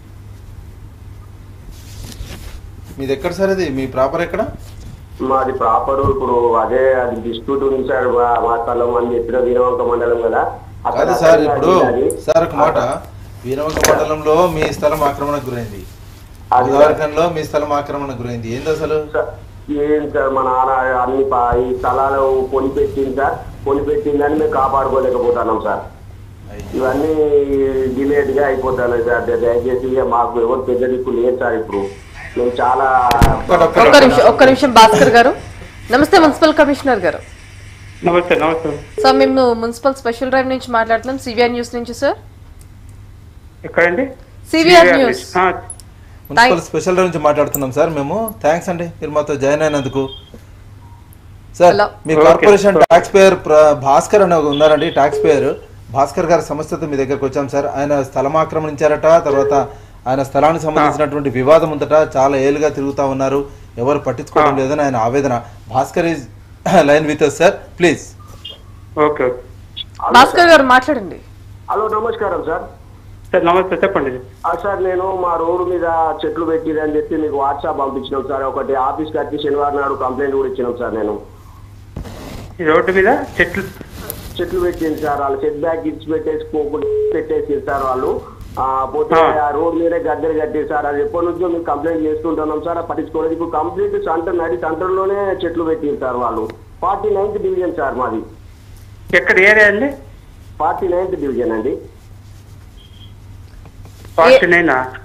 [SPEAKER 4] మీది ఎక్కడ సార్ ఇది మీ ప్రాపర్ ఎక్కడ
[SPEAKER 12] మాది ప్రాపర్ ఇప్పుడు అదే అది డిస్ప్యూట్ ఉంది సార్ మా- మా స్థలం అని చెప్పిన వీరవంక మండలం కదా అక్కడ
[SPEAKER 4] కాదు సార్ ఇప్పుడు
[SPEAKER 12] అది-
[SPEAKER 4] సార్ ఒక మాట వీరవంక మండలంలో మీ స్థలం ఆక్రమణకు గురైంది
[SPEAKER 12] అది-
[SPEAKER 4] ఉదాహరణలో మీ స్థలం ఆక్రమణకు గురైంది ఏంది అసలు
[SPEAKER 12] ఏం సార్ మా నాన్న అన్ని పా- ఈ స్థలాలు కొని పెట్టింది సార్ కొని పెట్టిందని మేము కాపాడుకోలేకపోతున్నాం సార్ ఇవన్నీ డిలేట్ గా అయిపోతాయి సార్ దయచేసి ఇక మాకు ఎవరు పెద్ద దిక్కు లేదు సార్ ఇప్పుడు మేము చాలా
[SPEAKER 1] ఒక్క నిమిషం ఒక్క నిమిషం భాస్కర్ గారు నమస్తే మున్సిపల్ కమిషనర్ గారు
[SPEAKER 6] నమస్తే నమస్తే
[SPEAKER 1] సార్ మేము మున్సిపల్ స్పెషల్ డ్రైవ్ నుంచి మాట్లాడుతున్నాం సివిఆర్ న్యూస్ నుంచి సార్
[SPEAKER 6] ఎక్కడండి
[SPEAKER 1] సివిఆర్ న్యూస్
[SPEAKER 4] మున్సిపల్ స్పెషల్ నుంచి మాట్లాడుతున్నాం సార్ మేము థ్యాంక్స్ అండి మీరు మాతో జాయిన్ అయినందుకు సార్ మీ
[SPEAKER 6] Okay.
[SPEAKER 4] Corporation tax payer Bhaskar అని ఒక ఉన్నారండి ట్యాక్స్ పేయర్ భాస్కర్ గారి సమస్యతో మీ దగ్గరకు వచ్చాం సార్ ఆయన స్థలం ఆక్రమించారట తర్వాత ఆయన స్థలానికి సంబంధించినటువంటి వివాదం ఉందట చాలా ఏళ్ళుగా తిరుగుతా ఉన్నారు ఎవరు పట్టించుకోవడం లేదని ఆయన ఆవేదన Bhaskar is line with sir please
[SPEAKER 6] okay
[SPEAKER 1] Bhaskar గారు మాట్లాడండి
[SPEAKER 12] హలో నమస్కారం సార్
[SPEAKER 6] సార్ నమస్తే చెప్పండి
[SPEAKER 12] ఆ, సార్ నేను మా రోడ్డు మీద చెట్లు పెట్టిరని చెప్పి మీకు వాట్సాప్ పంపించినాం సార్ ఒకటి ఆఫీస్కి వచ్చి శనివారం నాడు కంప్లైంట్ కూడా ఇచ్చినాం సార్ నేను
[SPEAKER 6] ఈ రోడ్డు మీద చెట్లు
[SPEAKER 12] చెట్లు పెట్టింది సార్ వాళ్ళు సెట్ బ్యాక్ ఇచ్చి పెట్టేసి పోకుండా పెట్టేసి సార్ వాళ్ళు ఆ, పోతే ఆ రోడ్ మీదే గద్దెలు కట్టేసి సార్ అది ఎప్పటి నుంచో మేము కంప్లైంట్ చేస్తుంటున్నాం సార్ అది పట్టించుకోలేదు ఇప్పుడు కంప్లీట్ సెంటర్ నడి సెంటర్ లోనే చెట్లు పెట్టింది సార్ వాళ్ళు ఫార్టీ నైన్త్ డివిజన్ సార్ మాది
[SPEAKER 6] ఎక్కడ ఏరియా అండి
[SPEAKER 12] ఫార్టీ నైన్త్ డివిజన్ అండి
[SPEAKER 6] forty nine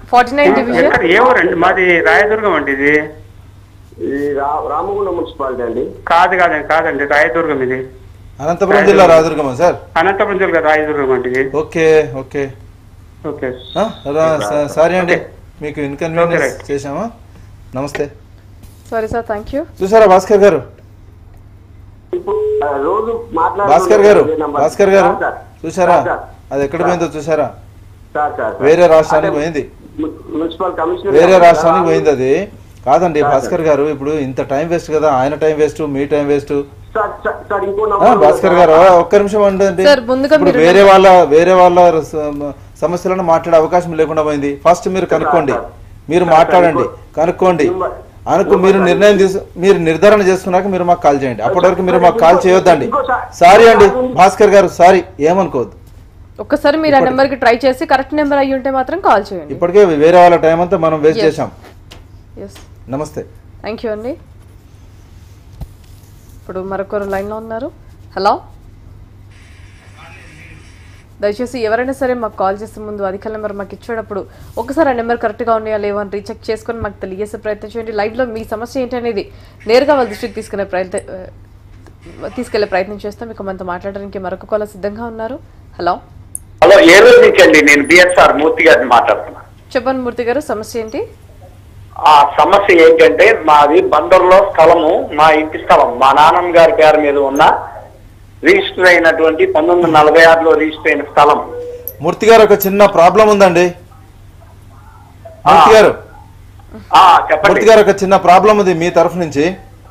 [SPEAKER 1] forty nine division
[SPEAKER 9] ఎక్కడ ఏ ఊరండి మాది రాయదుర్గం అండి ఇది
[SPEAKER 12] ఇది రా- రామగుండం మున్సిపాలిటీ అండి
[SPEAKER 9] కాదు కాదండి కాదండి రాయదుర్గం ఇది
[SPEAKER 4] అనంతపురం జిల్లా రాదుర్గమా సార్
[SPEAKER 9] అనంతపురం జిల్లా రాయదుర్గం అండి ఇది
[SPEAKER 4] ఓకే ఓకే
[SPEAKER 9] ఓకే
[SPEAKER 4] ఆ, రా- సా- సారీ అండి మీకు
[SPEAKER 9] ఓకే,
[SPEAKER 4] ఇన్కన్వీనియన్స్
[SPEAKER 9] రైట్.
[SPEAKER 4] చేశామా నమస్తే
[SPEAKER 1] సారీ సార్ థ్యాంక్ యూ
[SPEAKER 4] చూసారా భాస్కర్ గారు
[SPEAKER 12] ఆ, రోజు మాట్లాడుతుంటే
[SPEAKER 4] భాస్కర్ గారు
[SPEAKER 12] అదే నంబర్.
[SPEAKER 4] భాస్కర్ గారు
[SPEAKER 12] సార్, సార్.
[SPEAKER 4] చూసారా
[SPEAKER 12] సార్,
[SPEAKER 4] అది ఎక్కడ పోయిందో చూసారా
[SPEAKER 12] సార్, సార్, సార్.
[SPEAKER 4] వేరే రాష్ట్రానికి
[SPEAKER 12] అంటే
[SPEAKER 4] పోయింది
[SPEAKER 12] ము- మున్సిపల్ కమిషనర్
[SPEAKER 4] వేరే
[SPEAKER 12] గారు
[SPEAKER 4] రాష్ట్రానికి పోయింది అది కాదండి
[SPEAKER 12] సార్,
[SPEAKER 4] భాస్కర్ గారు ఇప్పుడు ఇంత టైం వేస్ట్ కదా ఆయన టైం వేస్ట్ మీ time waste
[SPEAKER 12] sir, sir, sir, ఇంకో
[SPEAKER 4] ఆ,
[SPEAKER 12] నంబర్
[SPEAKER 4] భాస్కర్ గారు ఒక్క నిమిషం అండి
[SPEAKER 1] సార్, ముందుగా
[SPEAKER 4] ఇప్పుడు
[SPEAKER 1] మీరు-
[SPEAKER 4] వేరే వాళ్ళ వేరే వాళ్ళ సమ- సమస్యలను మాట్లాడే అవకాశం లేకుండా పోయింది ఫస్ట్ మీరు కనుక్కోండి మీరు మాట్లాడండి కనుక్కోండి అనుకు మీరు నిర్ణయం తీసు మీరు నిర్ధారణ చేసుకున్నాక మీరు మాకు కాల్ చేయండి అప్పటి వరకు మీరు మాకు కాల్ చేయొద్దండి సారీ అండి భాస్కర్ గారు సారీ ఏమనుకోవద్దు
[SPEAKER 1] ఒక్కసారి మీరు ఆ నెంబర్కి ట్రై చేసి కరెక్ట్ నెంబర్ అయ్యి ఉంటే మాత్రం కాల్ చేయండి
[SPEAKER 4] ఇప్పటికే వేరే వాళ్ళ టైం అంతా మనం వేస్ట్
[SPEAKER 1] Yes.
[SPEAKER 4] చేశాం
[SPEAKER 1] ఎస్
[SPEAKER 4] నమస్తే
[SPEAKER 1] థ్యాంక్ యూ అండి ఇప్పుడు మరొకరు లైన్లో ఉన్నారు హలో దయచేసి ఎవరైనా సరే మాకు కాల్ చేసే ముందు అధిక నెంబర్ మాకు ఇచ్చేటప్పుడు ఒకసారి ఆ నెంబర్ కరెక్ట్గా ఉన్నాయా లేవో అని రీచెక్ చేసుకొని మాకు తెలియజేసే ప్రయత్నం చేయండి లైవ్లో మీ సమస్య ఏంటి అనేది నేరుగా వాళ్ళ దృష్టికి తీసుకునే ప్రయత్నం ఆ, తీసుకెళ్లే ప్రయత్నం చేస్తాం మీకు మనతో మాట్లాడడానికి మరొక కాల్ సిద్ధంగా ఉన్నారు హలో
[SPEAKER 13] హలో ఏలూరు నుంచి అండి నేను బిఎస్ఆర్ మూర్తి గారిని మాట్లాడుతున్నా
[SPEAKER 1] చెప్పండి మూర్తి గారు సమస్య ఏంటి
[SPEAKER 13] ఆ సమస్య ఏంటంటే మాది బందర్లో స్థలము మా ఇంటి స్థలం మా నాన్నమ్మ గారి పేరు మీద ఉన్న రిజిస్టర్ అయినటువంటి పంతొమ్మిది వందల నలభై ఆరులో రిజిస్టర్ అయిన స్థలం
[SPEAKER 4] మూర్తి గారు ఒక చిన్న ప్రాబ్లం ఉందండి మూర్తి గారు
[SPEAKER 13] ఆ
[SPEAKER 4] మూర్తి
[SPEAKER 13] చెప్పండి
[SPEAKER 4] గారు ఒక చిన్న ప్రాబ్లం ఉంది మీ తరఫు నుంచి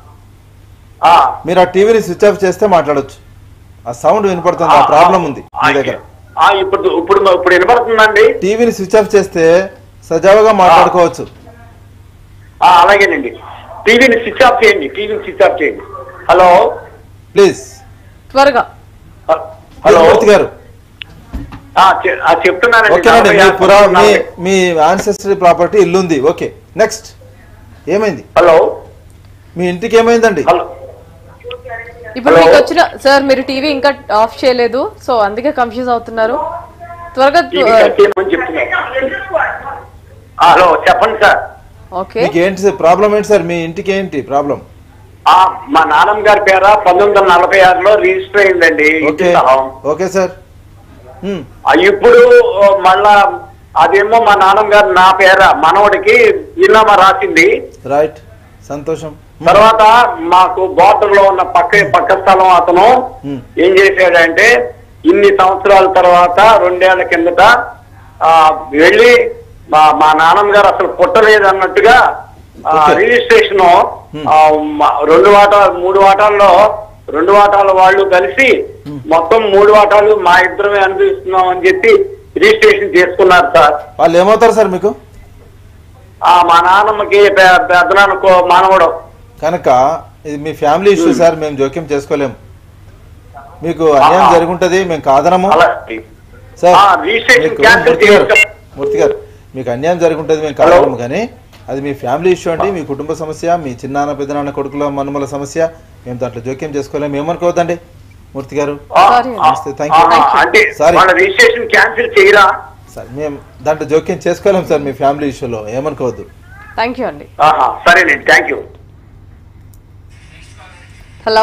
[SPEAKER 13] ఆ,
[SPEAKER 4] మీరు ఆ టీవీని స్విచ్ ఆఫ్ చేస్తే మాట్లాడొచ్చు ఆ సౌండ్ వినపడుతుంది ఆ ప్రాబ్లం ఉంది మీ దగ్గర
[SPEAKER 13] ఆ, ఇప్పుడు ఇప్పుడు ఇప్పుడు వినపడుతుందండి
[SPEAKER 4] టీవీని స్విచ్ ఆఫ్ చేస్తే సజావుగా మాట్లాడుకోవచ్చు
[SPEAKER 13] ఆ, అలాగేనండి టీవీని స్విచ్ ఆఫ్ చేయండి టీవీని స్విచ్ ఆఫ్ చేయండి హలో
[SPEAKER 4] ప్లీజ్
[SPEAKER 1] త్వరగా
[SPEAKER 13] హలో
[SPEAKER 4] మూర్తి గారు
[SPEAKER 13] ఆ, చె- ఆ, చెప్తున్నానండి
[SPEAKER 4] ఓకేనండి మీ
[SPEAKER 13] నలభై
[SPEAKER 4] పురా
[SPEAKER 13] ఆరు
[SPEAKER 4] మీ
[SPEAKER 13] నలభై-
[SPEAKER 4] మీ ఆన్సెస్టరీ ప్రాపర్టీ ఇల్లు ఉంది ఓకే నెక్స్ట్ ఏమైంది
[SPEAKER 13] హలో
[SPEAKER 4] మీ ఇంటికి ఏమైందండి
[SPEAKER 1] ఇప్పుడు మీకు వచ్చిన సార్ మీరు టీవీ ఇంకా ఆఫ్ చేయలేదు సో అందుకే కన్ఫ్యూజ్ అవుతున్నారు త్వరగా
[SPEAKER 13] టీవీ కట్ చేయమని చెప్తున్నాను ఆ, హలో చెప్పండి సార్
[SPEAKER 1] ఓకే
[SPEAKER 4] మీకు ఏంటి ప్రాబ్లం ఏంటి సార్ మీ ఇంటికి ఏంటి ప్రాబ్లం
[SPEAKER 13] ఆ, మా నాన్నమ్మ గారి పేర పంతొమ్మిది వందల నలభై ఆరులో రిజిస్టర్ అయిందండి ఇంటి
[SPEAKER 4] ఓకే
[SPEAKER 13] స్థలం
[SPEAKER 4] ఓకే సార్ హ్మ్.
[SPEAKER 13] ఆ, ఇప్పుడు ఓ, మళ్ళా అదేమో మా నాన్నమ్మ గారు నా పేర మనవడికి ఇల్లామా రాసింది
[SPEAKER 4] రైట్ సంతోషం
[SPEAKER 13] తర్వాత మాకు బార్డర్ లో ఉన్న పక్క పక్క స్థలం అతను
[SPEAKER 4] హ్మ్.
[SPEAKER 13] ఏం చేశాడంటే ఇన్ని సంవత్సరాల తర్వాత రెండేళ్ల కిందట ఆ, వెళ్ళి మా మా నాన్నమ్మ గారు అసలు పుట్టలేదు అన్నట్టుగా ఆ, రిజిస్ట్రేషన్ ఆ, మ- రెండు వాటాలు మూడు వాటాల్లో రెండు వాటాల వాళ్ళు కలిసి మొత్తం మూడు వాటాలు మా ఇద్దరమే అనుభవిస్తున్నాం అని చెప్పి రిజిస్ట్రేషన్ చేసుకున్నారు సార్
[SPEAKER 4] వాళ్ళు ఏమవుతారు సార్ మీకు
[SPEAKER 13] ఆ మా నాన్నమ్మకి పె- పెద్ద నాన్నకో మానవుడు
[SPEAKER 4] కనుక ఇది మీ ఫ్యామిలీ ఇష్యూ సార్ మేము జోక్యం చేసుకోలేము మీకు అన్యాయం
[SPEAKER 13] ఆ.
[SPEAKER 4] జరుగుంటది మేము కాదనము
[SPEAKER 13] అలాగే.
[SPEAKER 4] సార్
[SPEAKER 13] ఆ, రిజిస్ట్రేషన్
[SPEAKER 4] మీకు
[SPEAKER 13] క్యాన్సిల్
[SPEAKER 4] మూర్తి గారు
[SPEAKER 13] చేయించాం.
[SPEAKER 4] మూర్తి గారు మీకు అన్యాయం జరుగుంటది మేము కాదనము కానీ అది మీ ఫ్యామిలీ ఇష్యూ అండి మీ కుటుంబ సమస్య మీ చిన్నాన్న పెద్దనాన్న కొడుకుల మనుమల సమస్య మేము దాంట్లో జోక్యం చేసుకోలేము ఏమనుకోవద్దండి మూర్తి గారు
[SPEAKER 13] ఆ,
[SPEAKER 4] నమస్తే థ్యాంక్
[SPEAKER 13] ఆ,
[SPEAKER 4] యూ
[SPEAKER 13] అంటే
[SPEAKER 4] సారీ
[SPEAKER 13] వాళ్ళ రిజిస్ట్రేషన్ క్యాన్సిల్ చేయరా
[SPEAKER 4] సార్ మేము దాంట్లో జోక్యం చేసుకోలేము సార్ మీ ఫ్యామిలీ ఇష్యూలో ఏమనుకోవద్దు
[SPEAKER 1] థ్యాంక్ యూ అండి
[SPEAKER 13] ఆహా, సరేనండి థ్యాంక్ యూ
[SPEAKER 1] హలో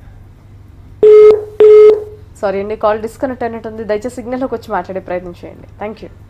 [SPEAKER 1] సారీ అండి కాల్ డిస్కనెక్ట్ అయినట్టుంది దయచేసి సిగ్నల్లోకి వచ్చి మాట్లాడే ప్రయత్నం చేయండి థ్యాంక్ యూ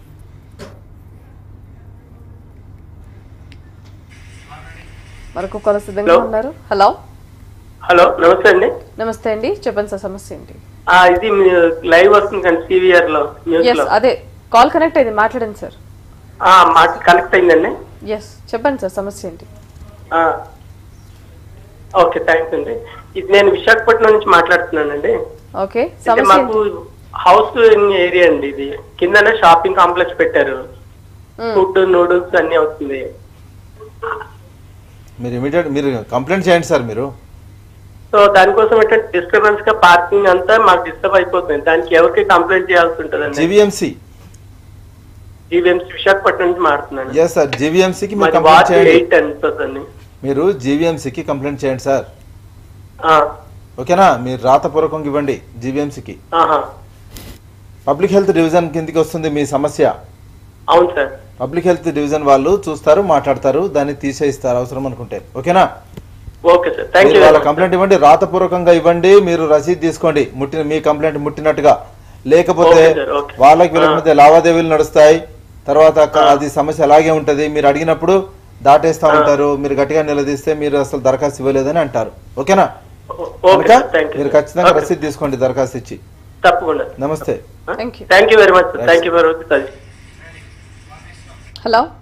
[SPEAKER 1] మరొక కాల్ సిద్ధంగా
[SPEAKER 14] Hello.
[SPEAKER 1] ఉన్నారు హలో
[SPEAKER 14] హలో నమస్తే అండి
[SPEAKER 1] నమస్తే అండి చెప్పండి సార్ సమస్య ఏంటి
[SPEAKER 14] ఆ, ఇది మీ లైవ్ వస్తుంది కానీ సివిఆర్ లో న్యూస్
[SPEAKER 1] ఎస్
[SPEAKER 14] లో
[SPEAKER 1] అదే కాల్ కనెక్ట్ అయింది మాట్లాడండి సార్
[SPEAKER 14] ఆ, మాకు కనెక్ట్ అయిందండి
[SPEAKER 1] ఎస్ చెప్పండి సార్ సమస్య ఏంటి
[SPEAKER 14] ఆ, ఓకే థ్యాంక్స్ అండి ఇది నేను విశాఖపట్నం నుంచి మాట్లాడుతున్నానండి
[SPEAKER 1] ఓకే
[SPEAKER 14] అయితే
[SPEAKER 1] సమస్య
[SPEAKER 14] మాకు
[SPEAKER 1] ఏంటి
[SPEAKER 14] హౌస్ ఏరియా అండి ఇది కిందనే షాపింగ్ కాంప్లెక్స్ పెట్టారు
[SPEAKER 1] మ్మ్.
[SPEAKER 14] ఫుడ్ నూడిల్స్ అన్ని అవుతుంది
[SPEAKER 4] మీరు ఇమీడియట్ మీరు కంప్లైంట్ చేయండి సార్ మీరు
[SPEAKER 14] సో దానికోసం ఏంటంటే డిస్టర్బెన్స్ గా పార్కింగ్ అంతా మాకు డిస్టర్బ్ అయిపోతుంది దానికి ఎవరికి కంప్లైంట్ చేయాల్సి ఉంటుందండి
[SPEAKER 4] జీవీఎంసీ
[SPEAKER 14] జీవీఎంసీ విశాఖపట్నం నుంచి మాట్లాడుతున్నాను
[SPEAKER 4] ఎస్ సార్ జీవీఎంసీకి మీరు
[SPEAKER 14] మాది
[SPEAKER 4] కంప్లైంట్
[SPEAKER 14] వార్డ్
[SPEAKER 4] చేయండి
[SPEAKER 14] ఎయిట్ అనిపిస్తుంది
[SPEAKER 4] మీరు జీవీఎంసీకి కంప్లైంట్ చేయండి సార్
[SPEAKER 14] ఆ,
[SPEAKER 4] ఓకేనా మీరు రాతపూర్వకంగా ఇవ్వండి జీవీఎంసీకి
[SPEAKER 14] ఆహా
[SPEAKER 4] పబ్లిక్ హెల్త్ డివిజన్ కిందకి వస్తుంది మీ సమస్య
[SPEAKER 14] అవును సార్
[SPEAKER 4] పబ్లిక్ హెల్త్ డివిజన్ వాళ్ళు చూస్తారు మాట్లాడతారు దాన్ని తీసేయిస్తారు అవసరం అనుకుంటే ఓకేనా
[SPEAKER 14] ఓకే సార్ థ్యాంక్
[SPEAKER 4] మీరు
[SPEAKER 14] యూ
[SPEAKER 4] వాళ్ళ కంప్లైంట్ ఇవ్వండి రాతపూర్వకంగా ఇవ్వండి మీరు రసీదు తీసుకోండి ముట్టిన మీ కంప్లైంట్ ముట్టినట్టుగా లేకపోతే
[SPEAKER 14] ఓకే సార్, ఓకే.
[SPEAKER 4] వాళ్ళకి వీళ్ళకి మధ్య లావాదేవీలు నడుస్తాయి తర్వాత క- అది సమస్య అలాగే ఉంటది మీరు అడిగినప్పుడు దాటేస్తా ఉంటారు మీరు గట్టిగా నిలదీస్తే మీరు అసలు దరఖాస్తు ఇవ్వలేదని అంటారు ఓకేనా
[SPEAKER 14] ఓకే
[SPEAKER 4] కనుక
[SPEAKER 14] సార్ థ్యాంక్ యూ
[SPEAKER 4] మీరు ఖచ్చితంగా రసీదు తీసుకోండి దరఖాస్తు ఇచ్చి
[SPEAKER 14] తప్పకుండా
[SPEAKER 4] నమస్తే
[SPEAKER 1] thank you
[SPEAKER 14] thank you very much sir thank you very much sir
[SPEAKER 1] hello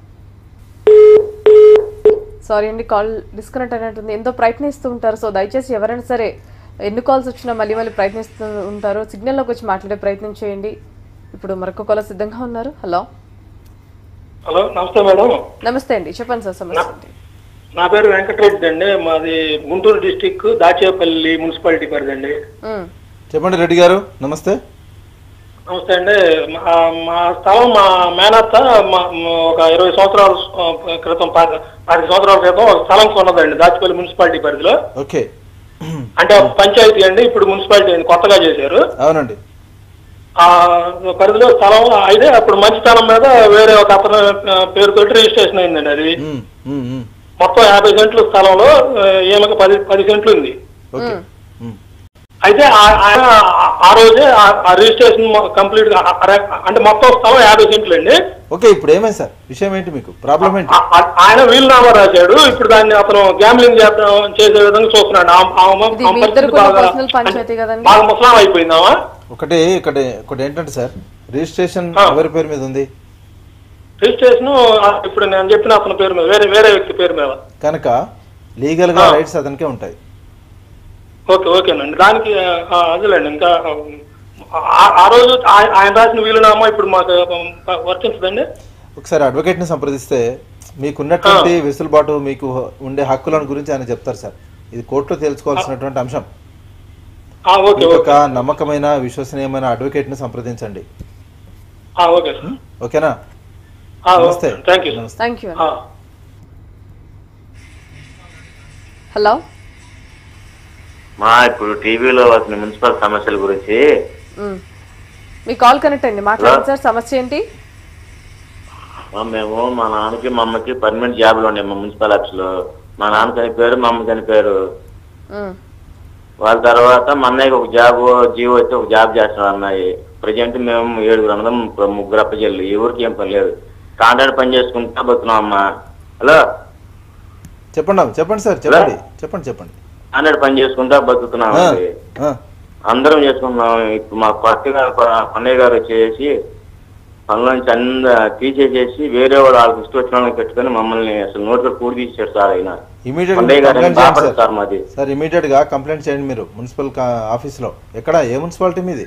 [SPEAKER 1] sorry అండి కాల్ డిస్కనెక్ట్ అయినట్టుంది ఎంతో ప్రయత్నిస్తూ ఉంటారు సో దయచేసి ఎవరైనా సరే ఎన్ని కాల్స్ వచ్చినా మళ్ళీ మళ్ళీ ప్రయత్నిస్తూ ఉంటారు సిగ్నల్లోకి వచ్చి మాట్లాడే ప్రయత్నం చేయండి ఇప్పుడు మరొక కాల్ సిద్ధంగా ఉన్నారు హలో
[SPEAKER 15] హలో నమస్తే మేడం
[SPEAKER 1] నమస్తే అండి చెప్పండి సార్ సమస్య ఏంటి?
[SPEAKER 15] నా పేరు వెంకటరెడ్డి అండి మాది గుంటూరు డిస్టిక్ దాచేపల్లి మున్సిపాలిటీ పరిధి అండి
[SPEAKER 1] మ్మ్.
[SPEAKER 4] చెప్పండి రెడ్డి గారు నమస్తే
[SPEAKER 15] నమస్తే అండి మా మా స్థలం మా మేనత్త మా మా ఒక ఇరవై సంవత్సరాల ఆ, క్రితం పది పది సంవత్సరాల క్రితం ఒక స్థలం కొన్నదండి దాచేపల్లి మున్సిపాలిటీ పరిధిలో
[SPEAKER 4] ఓకే
[SPEAKER 15] అంటే పంచాయతీ అండి ఇప్పుడు మున్సిపాలిటీ అయింది, కొత్తగా చేశారు
[SPEAKER 4] అవునండి
[SPEAKER 15] ఆ పరిధిలో స్థలం అయితే అప్పుడు మంచి స్థలం మీద వేరే ఒక అతను ఆ, పేరుతోటి రిజిస్ట్రేషన్ అయిందండి అది
[SPEAKER 4] ఉమ్, ఉమ్, ఉమ్.
[SPEAKER 15] మొత్తం యాభై సెంట్లు స్థలంలో ఆ, ఈమెకు పది పది సెంట్లు ఉంది
[SPEAKER 4] ఓకే
[SPEAKER 15] అయితే ఆ- ఆయన ఆ- ఆ రోజే ఆ- ఆ రిజిస్ట్రేషన్ కంప్లీట్ గా ఆ- ఆ- అంటే మొత్తం స్థలం యాభై సెంట్లు అండి
[SPEAKER 4] ఓకే ఇప్పుడు ఏమైంది సార్ విషయం ఏంటి మీకు ప్రాబ్లం ఏంటి
[SPEAKER 15] ఆ- ఆయన వీలునామా రాశాడు ఇప్పుడు దాన్ని అతను గ్యాంబ్లింగ్ చేద్దాం చేసే విధంగా చూస్తున్నాడు ఆ- ఆ అమ్మ-
[SPEAKER 1] ఇది
[SPEAKER 15] ఆ
[SPEAKER 1] మీ
[SPEAKER 15] పరిస్థితి
[SPEAKER 1] ఇద్దరు కూడా
[SPEAKER 15] బాగా
[SPEAKER 1] పర్సనల్ పంచాయతీ కదండి
[SPEAKER 15] బాగా ముసలాం అయిపోయిందామా
[SPEAKER 4] ఒకటి ఇక్కడ ఒకటి ఏంటంటే సార్ రిజిస్ట్రేషన్ ఎవరి పేరు మీద ఉంది
[SPEAKER 15] రిజిస్ట్రేషన్ ఇప్పుడు నేను చెప్పిన అతని పేరు మీద వేరే వేరే వ్యక్తి పేరు మీద
[SPEAKER 4] కనుక లీగల్ గా రైట్స్ అతనికే ఉంటాయి
[SPEAKER 15] ఓకే ఓకేనండి దానికి ఆ, అదేలేండి ఇంకా ఆ- ఆ రోజు ఆయ- ఆయన రాసిన వీలునామా ఇప్పుడు మాకు ఆ, వర్తించదండి
[SPEAKER 4] ఒకసారి అడ్వకేట్ ని సంప్రదిస్తే మీకున్నటువంటి వెసులుబాటు మీకు ఉండే హక్కులను గురించి ఆయన చెప్తారు సార్ ఇది కోర్టులో తేల్చుకోవాల్సినటువంటి అంశం
[SPEAKER 15] ఆ, ఓకే
[SPEAKER 4] మీకు
[SPEAKER 15] ఓకే
[SPEAKER 4] ఒక నమ్మకమైన విశ్వసనీయమైన అడ్వకేట్ ని సంప్రదించండి
[SPEAKER 15] ఆ, ఓకే సార్
[SPEAKER 4] ఓకేనా
[SPEAKER 15] ఆ, ఓకే.
[SPEAKER 4] నమస్తే
[SPEAKER 15] థ్యాంక్ యూ
[SPEAKER 4] నమస్తే
[SPEAKER 1] థ్యాంక్ యూ
[SPEAKER 15] ఆ.
[SPEAKER 1] హలో
[SPEAKER 16] మా ఇప్పుడు టీవీలో వస్తున్న మున్సిపల్ సమస్యల గురించి
[SPEAKER 1] మ్మ్. మీ కాల్ కనెక్ట్ అయింది మాట్లాడండి సార్ సమస్య ఏంటి
[SPEAKER 16] మా మేము మా నాన్నకి మా అమ్మకి పర్మనెంట్ జాబ్లు ఉన్నాయి మా మున్సిపల్ ఆఫీస్ లో మా నాన్న చనిపోయారు మా అమ్మ చనిపోయారు
[SPEAKER 1] మ్మ్.
[SPEAKER 16] వాళ్ళ తర్వాత మా అన్నయ్యకి ఒక జాబ్ జీవో వచ్చి ఒక జాబ్ చేస్తున్నారు అన్నయ్య ప్రజెంట్ మేము ఏడుగురు అందరం ముగ్గురు అప్పచెల్లు ఈ ఊరికి ఏం పని లేదు కాంట్రాక్ట్ పని చేసుకుంటా బతున్నాం అమ్మా హలో
[SPEAKER 4] చెప్పండి అమ్మ, చెప్పండి సార్ చెప్పండి చెప్పండి చెప్పండి
[SPEAKER 16] కాంట్రాక్ట్ పని చేసుకుంటా బతుకుతున్నాం
[SPEAKER 4] ఆ,
[SPEAKER 16] అండి.
[SPEAKER 4] ఆ.
[SPEAKER 16] అందరం చేసుకుంటున్నాం ఇప్పుడు మా కొత్తగా పండయ్య గారు వచ్చేసి పనుల నుంచి అంద తీసేసేసి వేరే వాళ్ళు వాళ్ళకి ఇష్టం వచ్చిన వాళ్ళని పెట్టుకొని మమ్మల్ని అసలు నోట్లో కూడి తీసేసారు సార్ ఆయన
[SPEAKER 4] ఇమీడియట్
[SPEAKER 16] పండయ్య గారు
[SPEAKER 4] కంప్లైంట్
[SPEAKER 16] బాపట్ల
[SPEAKER 4] చేయండి
[SPEAKER 16] సార్
[SPEAKER 4] సార్
[SPEAKER 16] మాది
[SPEAKER 4] సార్ ఇమీడియట్ గా కంప్లైంట్ చేయండి మీరు మున్సిపల్ కా- ఆఫీస్ లో ఎక్కడ ఏ మున్సిపాలిటీ మీది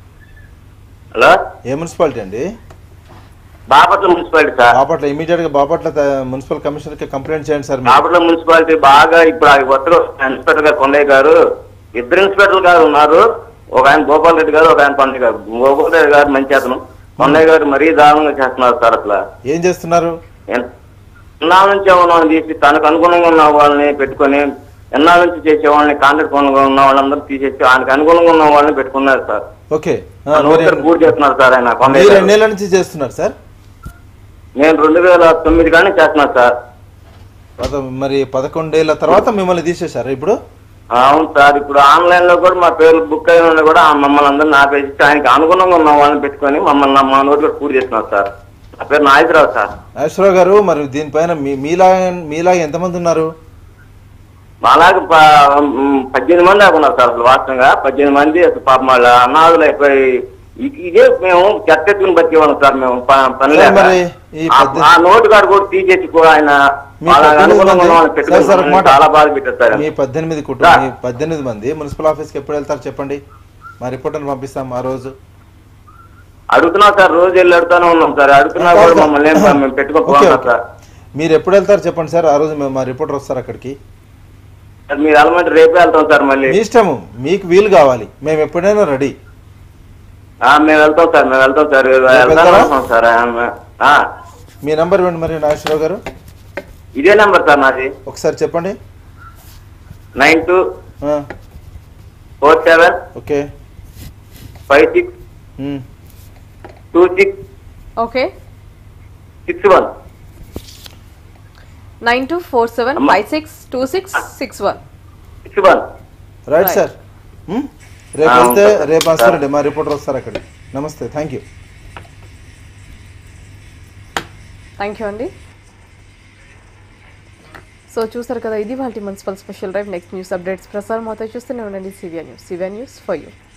[SPEAKER 16] హలో
[SPEAKER 4] ఏ మున్సిపాలిటీ అండి
[SPEAKER 16] Bapatla municipality sir
[SPEAKER 4] Bapatla immediate గా బాపట్ల త- మున్సిపల్ కమిషనర్ కి కంప్లైంట్ చేయండి సార్ మీరు.
[SPEAKER 16] బాపట్ల మున్సిపాలిటీ బాగా ఇప్పుడు ఆ కొత్తగా ఇన్స్పెక్టర్ గారు కొండయ్య గారు ఇద్దరు ఇన్స్పెక్టర్ గారు ఉన్నారు ఒక ఆయన గోపాల్ రెడ్డి గారు ఒక ఆయన పండుగ గారు గోపాల్ రెడ్డి గారు మంచి అతను కొండయ్య గారు మరీ దారుణంగా చేస్తున్నారు సార్ అట్లా
[SPEAKER 4] ఏం చేస్తున్నారు
[SPEAKER 16] ఎన్నాళ్ళ నుంచి ఉన్న తీసి తనకు అనుగుణంగా ఉన్న వాళ్ళని పెట్టుకొని ఎన్నాళ్ళ నుంచి చేసే వాళ్ళని కాంట్రాక్ట్ పనులుగా ఉన్న వాళ్ళందరూ తీసేసి ఆయనకు అనుగుణంగా ఉన్న వాళ్ళని పెట్టుకున్నారు సార్
[SPEAKER 4] ఓకే ఆ,
[SPEAKER 16] ఆ నౌకరు
[SPEAKER 4] మరి
[SPEAKER 16] పూర్తి చేస్తున్నారు సార్ ఆయన కొండయ్య
[SPEAKER 4] మీరు
[SPEAKER 16] గారు.
[SPEAKER 4] ఎన్నేళ్ల నుంచి చేస్తున్నారు సార్
[SPEAKER 16] నేను రెండు వేల తొమ్మిది కానీ చేస్తున్నాను సార్
[SPEAKER 4] పద- మరి పదకొండేళ్ల తర్వాత మిమ్మల్ని తీసేశారు ఇప్పుడు
[SPEAKER 16] అవును సార్ ఇప్పుడు ఆన్లైన్ లో కూడా మా పేర్లు బుక్ అయిన వాళ్ళు కూడా ఆ మమ్మల్ని అందరిని ఆపేసి ఆయనకి అనుగుణంగా ఉన్న వాళ్ళని పెట్టుకొని మమ్మల్ని మా నోట్లో పూర్తి చేస్తున్నారు సార్ నా పేరు నాగేశ్వరరావు సార్
[SPEAKER 4] నాగేశ్వరరావు గారు మరి దీనిపైన మీ మీలాగా మీలాగా ఎంతమంది ఉన్నారు
[SPEAKER 16] అలాగే ప- మ్, పద్దెనిమిది మంది దాకా ఉన్నారు సార్ అసలు వాస్తవంగా పద్దెనిమిది మంది అసలు పాపం వాళ్ళ అనాథులు అయిపోయి ఇ- ఇదే మేము చెత్తెత్తుకుని బతికేవాళ్ళం సార్ మేము ప- పని
[SPEAKER 4] సార్,
[SPEAKER 16] లేక.
[SPEAKER 4] మరి ఈ
[SPEAKER 16] ఆ-
[SPEAKER 4] పద్దె-
[SPEAKER 16] ఆ నోటు గారు కూడా తీసేసి కూడా ఆయన
[SPEAKER 4] మీ
[SPEAKER 16] వాళ్ళ
[SPEAKER 4] పద్దెనిమిది
[SPEAKER 16] అనుగుణంగా ఉన్న వాళ్ళని
[SPEAKER 4] మంది-
[SPEAKER 16] పెట్టుకొని
[SPEAKER 4] సార్, సార్, ఒక
[SPEAKER 16] మమ్మల్ని
[SPEAKER 4] మాట.
[SPEAKER 16] చాలా బాధ పెట్టారు సార్
[SPEAKER 4] మీ పద్దెనిమిది కుటుంబం మీ పద్దెనిమిది మంది మున్సిపల్ ఆఫీస్కి ఎప్పుడు వెళ్తారు చెప్పండి మా రిపోర్టర్ని పంపిస్తాం ఆ రోజు
[SPEAKER 16] అడుగుతున్నాం సార్ రోజు వెళ్ళి అడుగుతానే ఉన్నాం సార్ అడుగుతున్నా కూడా మమ్మల్ని ఏం సార్ మేము
[SPEAKER 4] ఓకే
[SPEAKER 16] పెట్టుకోపోతున్నాం
[SPEAKER 4] ఓకే
[SPEAKER 16] సార్
[SPEAKER 4] మీరు ఎప్పుడు వెళ్తారు చెప్పండి సార్ ఆ రోజు మేము మా రిపోర్టర్ వస్తారు అక్కడికి
[SPEAKER 16] సార్ మీరు వెళ్ళమంటే రేపే వెళ్తాం సార్ మళ్ళీ
[SPEAKER 4] మీ ఇష్టము మీకు వీలు కావాలి మేము ఎప్పుడైనా రెడీ
[SPEAKER 16] ఆ, మేము వెళ్తాం సార్ మేము వెళ్తాం సార్ వెళ్తానే
[SPEAKER 4] వెళ్తారా?
[SPEAKER 16] ఉన్నాం సార్ ఆ, ఆ,
[SPEAKER 4] మీ నంబర్ ఇవ్వండి మరి నాగేశ్వరరావు గారు
[SPEAKER 16] ఇదే నెంబర్ సార్ నాది
[SPEAKER 4] ఒకసారి చెప్పండి
[SPEAKER 16] నైన్ టూ
[SPEAKER 4] ఆ,
[SPEAKER 16] four seven
[SPEAKER 4] okay
[SPEAKER 16] five six
[SPEAKER 4] um,
[SPEAKER 16] two six
[SPEAKER 1] okay
[SPEAKER 16] six one
[SPEAKER 1] nine two four seven five six two six six one
[SPEAKER 16] six one
[SPEAKER 4] right
[SPEAKER 1] Right.
[SPEAKER 4] Sir ఉమ్? రేపు
[SPEAKER 16] ఆ,
[SPEAKER 4] వెళ్తే
[SPEAKER 16] ఉంటా సార్.
[SPEAKER 4] రేపు వస్తారండి మా రిపోర్టర్ వస్తారు అక్కడ నమస్తే థ్యాంక్ యూ
[SPEAKER 1] థ్యాంక్ యూ అండి సో చూసారు కదా ఇది వాళ్ళ municipal special drive next news updates ప్రసారం అవుతాయి చూస్తూనే ఉండండి CVR news CVR news for you